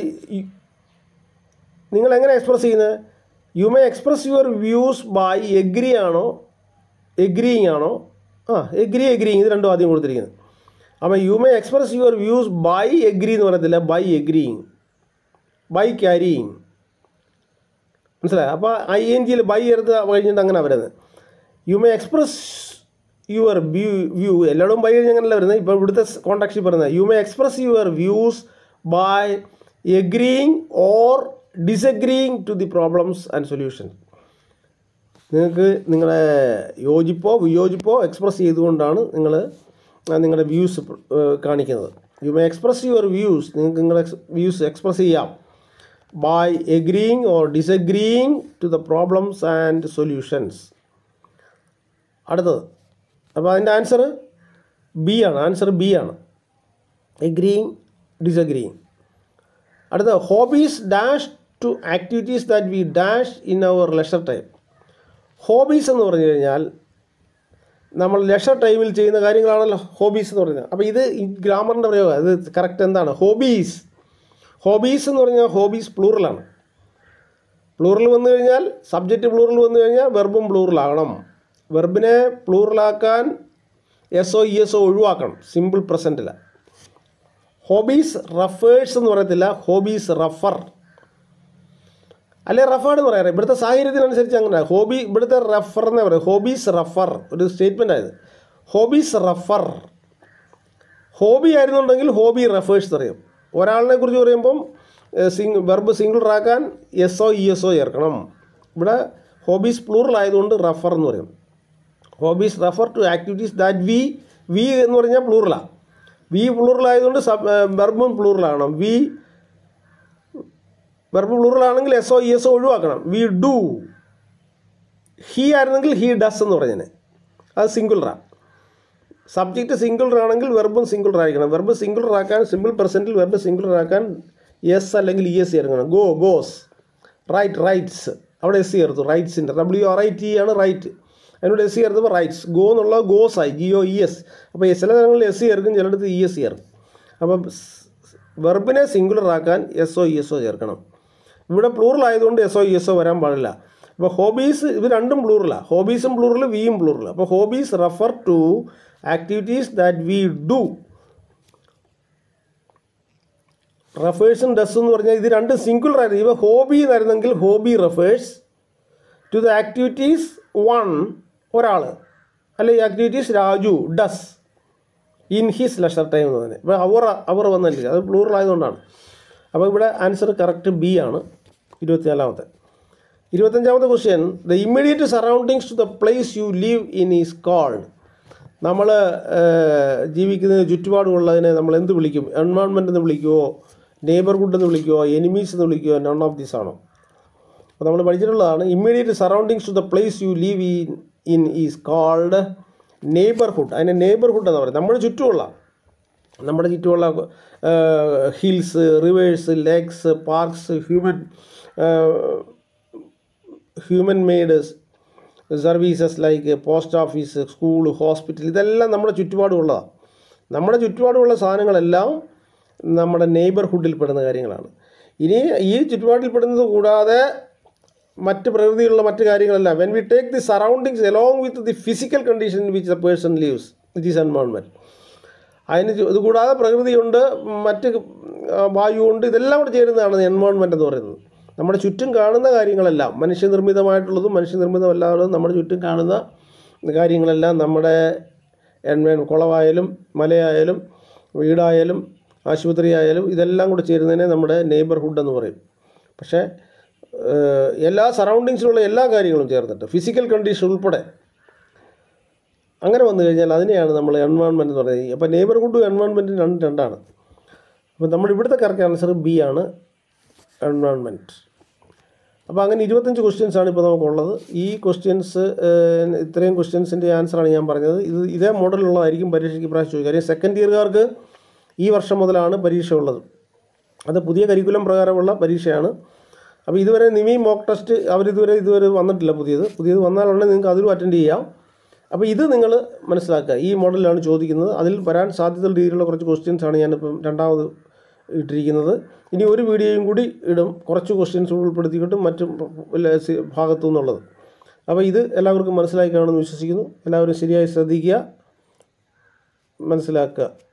നിങ്ങൾ എങ്ങനെ എക്സ്പ്രസ് ചെയ്യുന്നത് you may express your views by agree ആണോ എഗ്രിയിങ് ആണോ ആ എഗ്രി എഗ്രിയിങ് ഇത് രണ്ടും ആദ്യം കൊടുത്തിരിക്കുന്നത് അപ്പോൾ you may express your views by agree എന്ന് പറയത്തില്ല ബൈ എഗ്രിയിങ് ബൈ ക്യാരിയിങ് മനസ്സിലായി അപ്പോൾ ഐ എൻ ജിയിൽ ബൈ എടുത്ത് കഴിഞ്ഞിട്ട് അങ്ങനെ വരുന്നത് you may express your view view എല്ലായിടും ബൈ കഴിഞ്ഞ് അങ്ങനെയല്ല വരുന്നത് ഇപ്പോൾ ഇവിടുത്തെ കോണ്ടാക്റ്റിൽ പറയുന്നത് you may express your views by agreeing or disagreeing to the problems and solution നിങ്ങൾക്ക് നിങ്ങളെ യോജിപ്പോ വിയോജിപ്പോ എക്സ്പ്രസ് ചെയ്തുകൊണ്ടാണ് നിങ്ങൾ നിങ്ങളുടെ വ്യൂസ് കാണിക്കുന്നത് you may express your views നിങ്ങൾക്ക് നിങ്ങളുടെ വ്യൂസ് എക്സ്പ്രസ് ചെയ്യാം by agreeing or disagreeing to the problems and solutions അടുത്തത് അപ്പോൾ അതിൻ്റെ ആൻസർ ബി ആണ് ആൻസർ ബി ആണ് എഗ്രിയിങ് ഡിസഗ്രിയിങ് അടുത്ത hobbies dash to activities that we dash in our leisure time hobbies എന്ന് പറഞ്ഞു കഴിഞ്ഞാൽ നമ്മൾ ലെഷർ ടൈമിൽ ചെയ്യുന്ന കാര്യങ്ങളാണല്ലോ ഹോബീസ് എന്ന് പറയുന്നത് അപ്പോൾ ഇത് ഈ ഗ്രാമറിൻ്റെ പ്രയോഗം ഇത് കറക്റ്റ് എന്താണ് ഹോബീസ് ഹോബീസ് എന്ന് പറഞ്ഞാൽ ഹോബീസ് പ്ലൂറലാണ് പ്ലൂറൽ വന്നു കഴിഞ്ഞാൽ സബ്ജക്റ്റ് പ്ലൂറൽ വന്നു കഴിഞ്ഞാൽ വെർബും പ്ലൂറലാകണം വെർബിനെ പ്ലൂറലാക്കാൻ S O E S O ഒഴിവാക്കണം സിമ്പിൾ പ്രസൻറ്റില്ല ഹോബീസ് റഫേഴ്സ് എന്ന് പറയത്തില്ല ഹോബീസ് റഫർ അല്ലെ റഫേർഡ് എന്ന് പറയാറ് ഇവിടുത്തെ സാഹചര്യത്തിനനുസരിച്ച് അങ്ങനെ ഹോബി ഇവിടുത്തെ റഫർ എന്ന് പറയും ഹോബീസ് റഫർ ഒരു സ്റ്റേറ്റ്മെൻ്റ് ആയത് ഹോബീസ് റഫർ ഹോബി ആയിരുന്നുണ്ടെങ്കിൽ ഹോബി റഫേഴ്സ് പറയും ഒരാളിനെ കുറിച്ച് പറയുമ്പം സിംഗ് വെർബ് സിംഗിൾ ആക്കാൻ S O E S O ചേർക്കണം ഇവിടെ ഹോബീസ് പ്ലൂറൽ ആയതുകൊണ്ട് റഫർ എന്ന് പറയും hobbies refer to activities that we we എന്ന് പറഞ്ഞാൽ പ്ലൂറലാണ് വി പ്ലൂറലായതുകൊണ്ട് സബ് വെർബും പ്ലൂറലാണ് വി വെർബ് പ്ലൂറലാണെങ്കിൽ S O E S O ഒഴിവാക്കണം വി ഡു ഹി ആയിരുന്നെങ്കിൽ ഹി ഡസ് എന്ന് പറഞ്ഞതിന് അത് സിംഗുലറാണ് സബ്ജക്റ്റ് സിംഗുലർ ആണെങ്കിൽ വെർബും സിംഗുലർ ആയിരിക്കണം വെർബ് സിംഗുലർ ആക്കാൻ സിമ്പിൾ പ്രസൻറ്റിൽ വെർബ് സിംഗുലർ ആക്കാൻ എസ് അല്ലെങ്കിൽ ഇ എസ് ചേർക്കണം ഗോ ഗോസ് റൈറ്റ് റൈറ്റ്സ് അവിടെ എസ് ചേർത്തു റൈറ്റ്സിൻ്റെ ഡബ്ല്യു ആർ ഐ ടി ആണ് റൈറ്റ് അതിനോട് എസ് ചേർത്തപ്പോൾ റൈറ്റ്സ് ഗോ എന്നുള്ള ഗോസ് ആയി ജി ഒ ഇ എസ് അപ്പോൾ ചില സ്ഥലങ്ങളിൽ എസ് ചേർക്കും ചിലയിടത്ത് ഇ എസ് ചേർക്കും അപ്പം വെർബിനെ സിംഗുലർ ആക്കാൻ S O E S O ചേർക്കണം ഇവിടെ പ്ലൂറൽ ആയതുകൊണ്ട് S O E S O വരാൻ പാടില്ല അപ്പോൾ ഹോബീസ് ഇത് രണ്ടും പ്ലൂറലാണ് ഹോബീസും പ്ലൂറൽ വിയും പ്ലൂറൽ അപ്പോൾ hobbies refer to activities that we do റെഫേഴ്സും ഡസ് എന്ന് പറഞ്ഞാൽ ഇത് രണ്ട് സിംഗുലർ ആയിരുന്നു ഇവ ഹോബി എന്നായിരുന്നെങ്കിൽ hobby refers to the activities one ഒരാൾ അല്ലെ ഈ activities Raju does in his leisure time എന്ന് പറഞ്ഞാൽ ഇപ്പോൾ അവർ അവർ വന്നില്ല അത് പ്ലൂറൽ ആയതുകൊണ്ടാണ് അപ്പോൾ ഇവിടെ ആൻസർ കറക്റ്റ് ബി ആണ് ഇരുപത്തിനാലാമത്തെ ഇരുപത്തഞ്ചാമത്തെ question the immediate surroundings to the place you live in is called നമ്മൾ ജീവിക്കുന്നതിന് ചുറ്റുപാടുമുള്ളതിനെ നമ്മൾ എന്ത് വിളിക്കും എൻവയോൺമെൻറ്റ് എന്ന് വിളിക്കുമോ നെയ്ബർഹുഡ് എന്ന് വിളിക്കുമോ എനിമീസ് എന്ന് വിളിക്കുമോ നൺ ഓഫ് ദീസ് ആണോ അപ്പോൾ നമ്മൾ പഠിച്ചിട്ടുള്ളതാണ് immediate surroundings to the place you live in in is called neighbourhood അതിനെ നെയ്ബർഹുഡ് എന്ന് പറയുന്നത് നമ്മുടെ ചുറ്റുമുള്ള നമ്മുടെ ചുറ്റുമുള്ള hills rivers lakes parks human human made services like post office school hospital ഇതെല്ലാം നമ്മുടെ ചുറ്റുപാടുമുള്ളതാണ് നമ്മുടെ ചുറ്റുപാടുമുള്ള സാധനങ്ങളെല്ലാം നമ്മുടെ നെയ്ബർഹുഡിൽ പെടുന്ന കാര്യങ്ങളാണ് ഇനി ഈ ചുറ്റുപാടിൽ പെടുന്നത് കൂടാതെ മറ്റ് പ്രകൃതിയിലുള്ള മറ്റ് കാര്യങ്ങളെല്ലാം when we take the surroundings along with the physical condition which the person lives which is environment അതിന് ചു- ഇത് കൂടാതെ പ്രകൃതിയുണ്ട് മറ്റ് ആ, വായുവുണ്ട് ഇതെല്ലാം കൂടെ ചേരുന്നതാണ് എൻവയോൺമെൻറ്റ് എന്ന് പറയുന്നത് നമ്മുടെ ചുറ്റും കാണുന്ന കാര്യങ്ങളെല്ലാം മനുഷ്യനിർമ്മിതമായിട്ടുള്ളതും മനുഷ്യനിർമ്മിതമല്ലാത്തതും നമ്മുടെ ചുറ്റും കാണുന്ന കാര്യങ്ങളെല്ലാം നമ്മുടെ എൻവയോൺ കുളമായാലും മലയായാലും വീടായാലും ആശുപത്രി ആയാലും ഇതെല്ലാം കൂടെ ചേരുന്നതിനെ നമ്മുടെ നെയ്ബർഹുഡ് എന്ന് പറയും പക്ഷേ ഏഹ്, എല്ലാ സറൗണ്ടിങ്സിലുള്ള എല്ലാ കാര്യങ്ങളും ചേർത്തിട്ട് ഫിസിക്കൽ കണ്ടീഷൻ ഉൾപ്പെടെ അങ്ങനെ വന്നു കഴിഞ്ഞാൽ അതിനെയാണ് നമ്മൾ എൻവയോൺമെൻറ്റ് എന്ന് പറയുന്നത് അപ്പോൾ നെയ്ബർഹുഡും എൻവയോൺമെൻറ്റും രണ്ട് രണ്ടാണ് അപ്പോൾ നമ്മൾ ഇവിടുത്തെ കറക്റ്റ് ആൻസർ ബി ആണ് എൻവയോൺമെൻറ്റ് അപ്പോൾ അങ്ങനെ ഇരുപത്തഞ്ച് ക്വസ്റ്റ്യൻസ് ആണ് ഇപ്പോൾ നമുക്കുള്ളത് ഈ ക്വസ്റ്റ്യൻസ് ഇത്രയും ക്വസ്റ്റ്യൻസിൻ്റെ ആൻസറാണ് ഞാൻ പറഞ്ഞത് ഇത് ഇതേ മോഡലുള്ളതായിരിക്കും പരീക്ഷയ്ക്ക് പ്രാവശ്യം ചോദിക്കുക കാര്യം സെക്കൻഡ് ഇയർകാർക്ക് ഈ വർഷം മുതലാണ് പരീക്ഷ ഉള്ളത് അത് പുതിയ കരിക്കുലം പ്രകാരമുള്ള പരീക്ഷയാണ് അപ്പോൾ ഇതുവരെ നിമി മോക്ക് ടെസ്റ്റ് അവരിതുവരെ ഇതുവരെ വന്നിട്ടില്ല പുതിയത് പുതിയത് വന്നാലുണ്ടെങ്കിൽ നിങ്ങൾക്ക് അതിലും അറ്റൻഡ് ചെയ്യാം അപ്പോൾ ഇത് നിങ്ങൾ മനസ്സിലാക്കുക ഈ മോഡലിലാണ് ചോദിക്കുന്നത് അതിൽ വരാൻ സാധ്യതയുള്ള രീതിയിലുള്ള കുറച്ച് ക്വസ്റ്റ്യൻസ് ആണ് ഞാനിപ്പം രണ്ടാമത് ഇട്ടിരിക്കുന്നത് ഇനി ഒരു വീഡിയോയും കൂടി ഇടും കുറച്ച് ക്വസ്റ്റ്യൻസ് ഉൾപ്പെടുത്തിയിട്ടും മറ്റു ഭാഗത്തു നിന്നുള്ളത് അപ്പോൾ ഇത് എല്ലാവർക്കും മനസ്സിലാക്കി കാണുമെന്ന് വിശ്വസിക്കുന്നു എല്ലാവരും ശരിയായി ശ്രദ്ധിക്കുക മനസ്സിലാക്കുക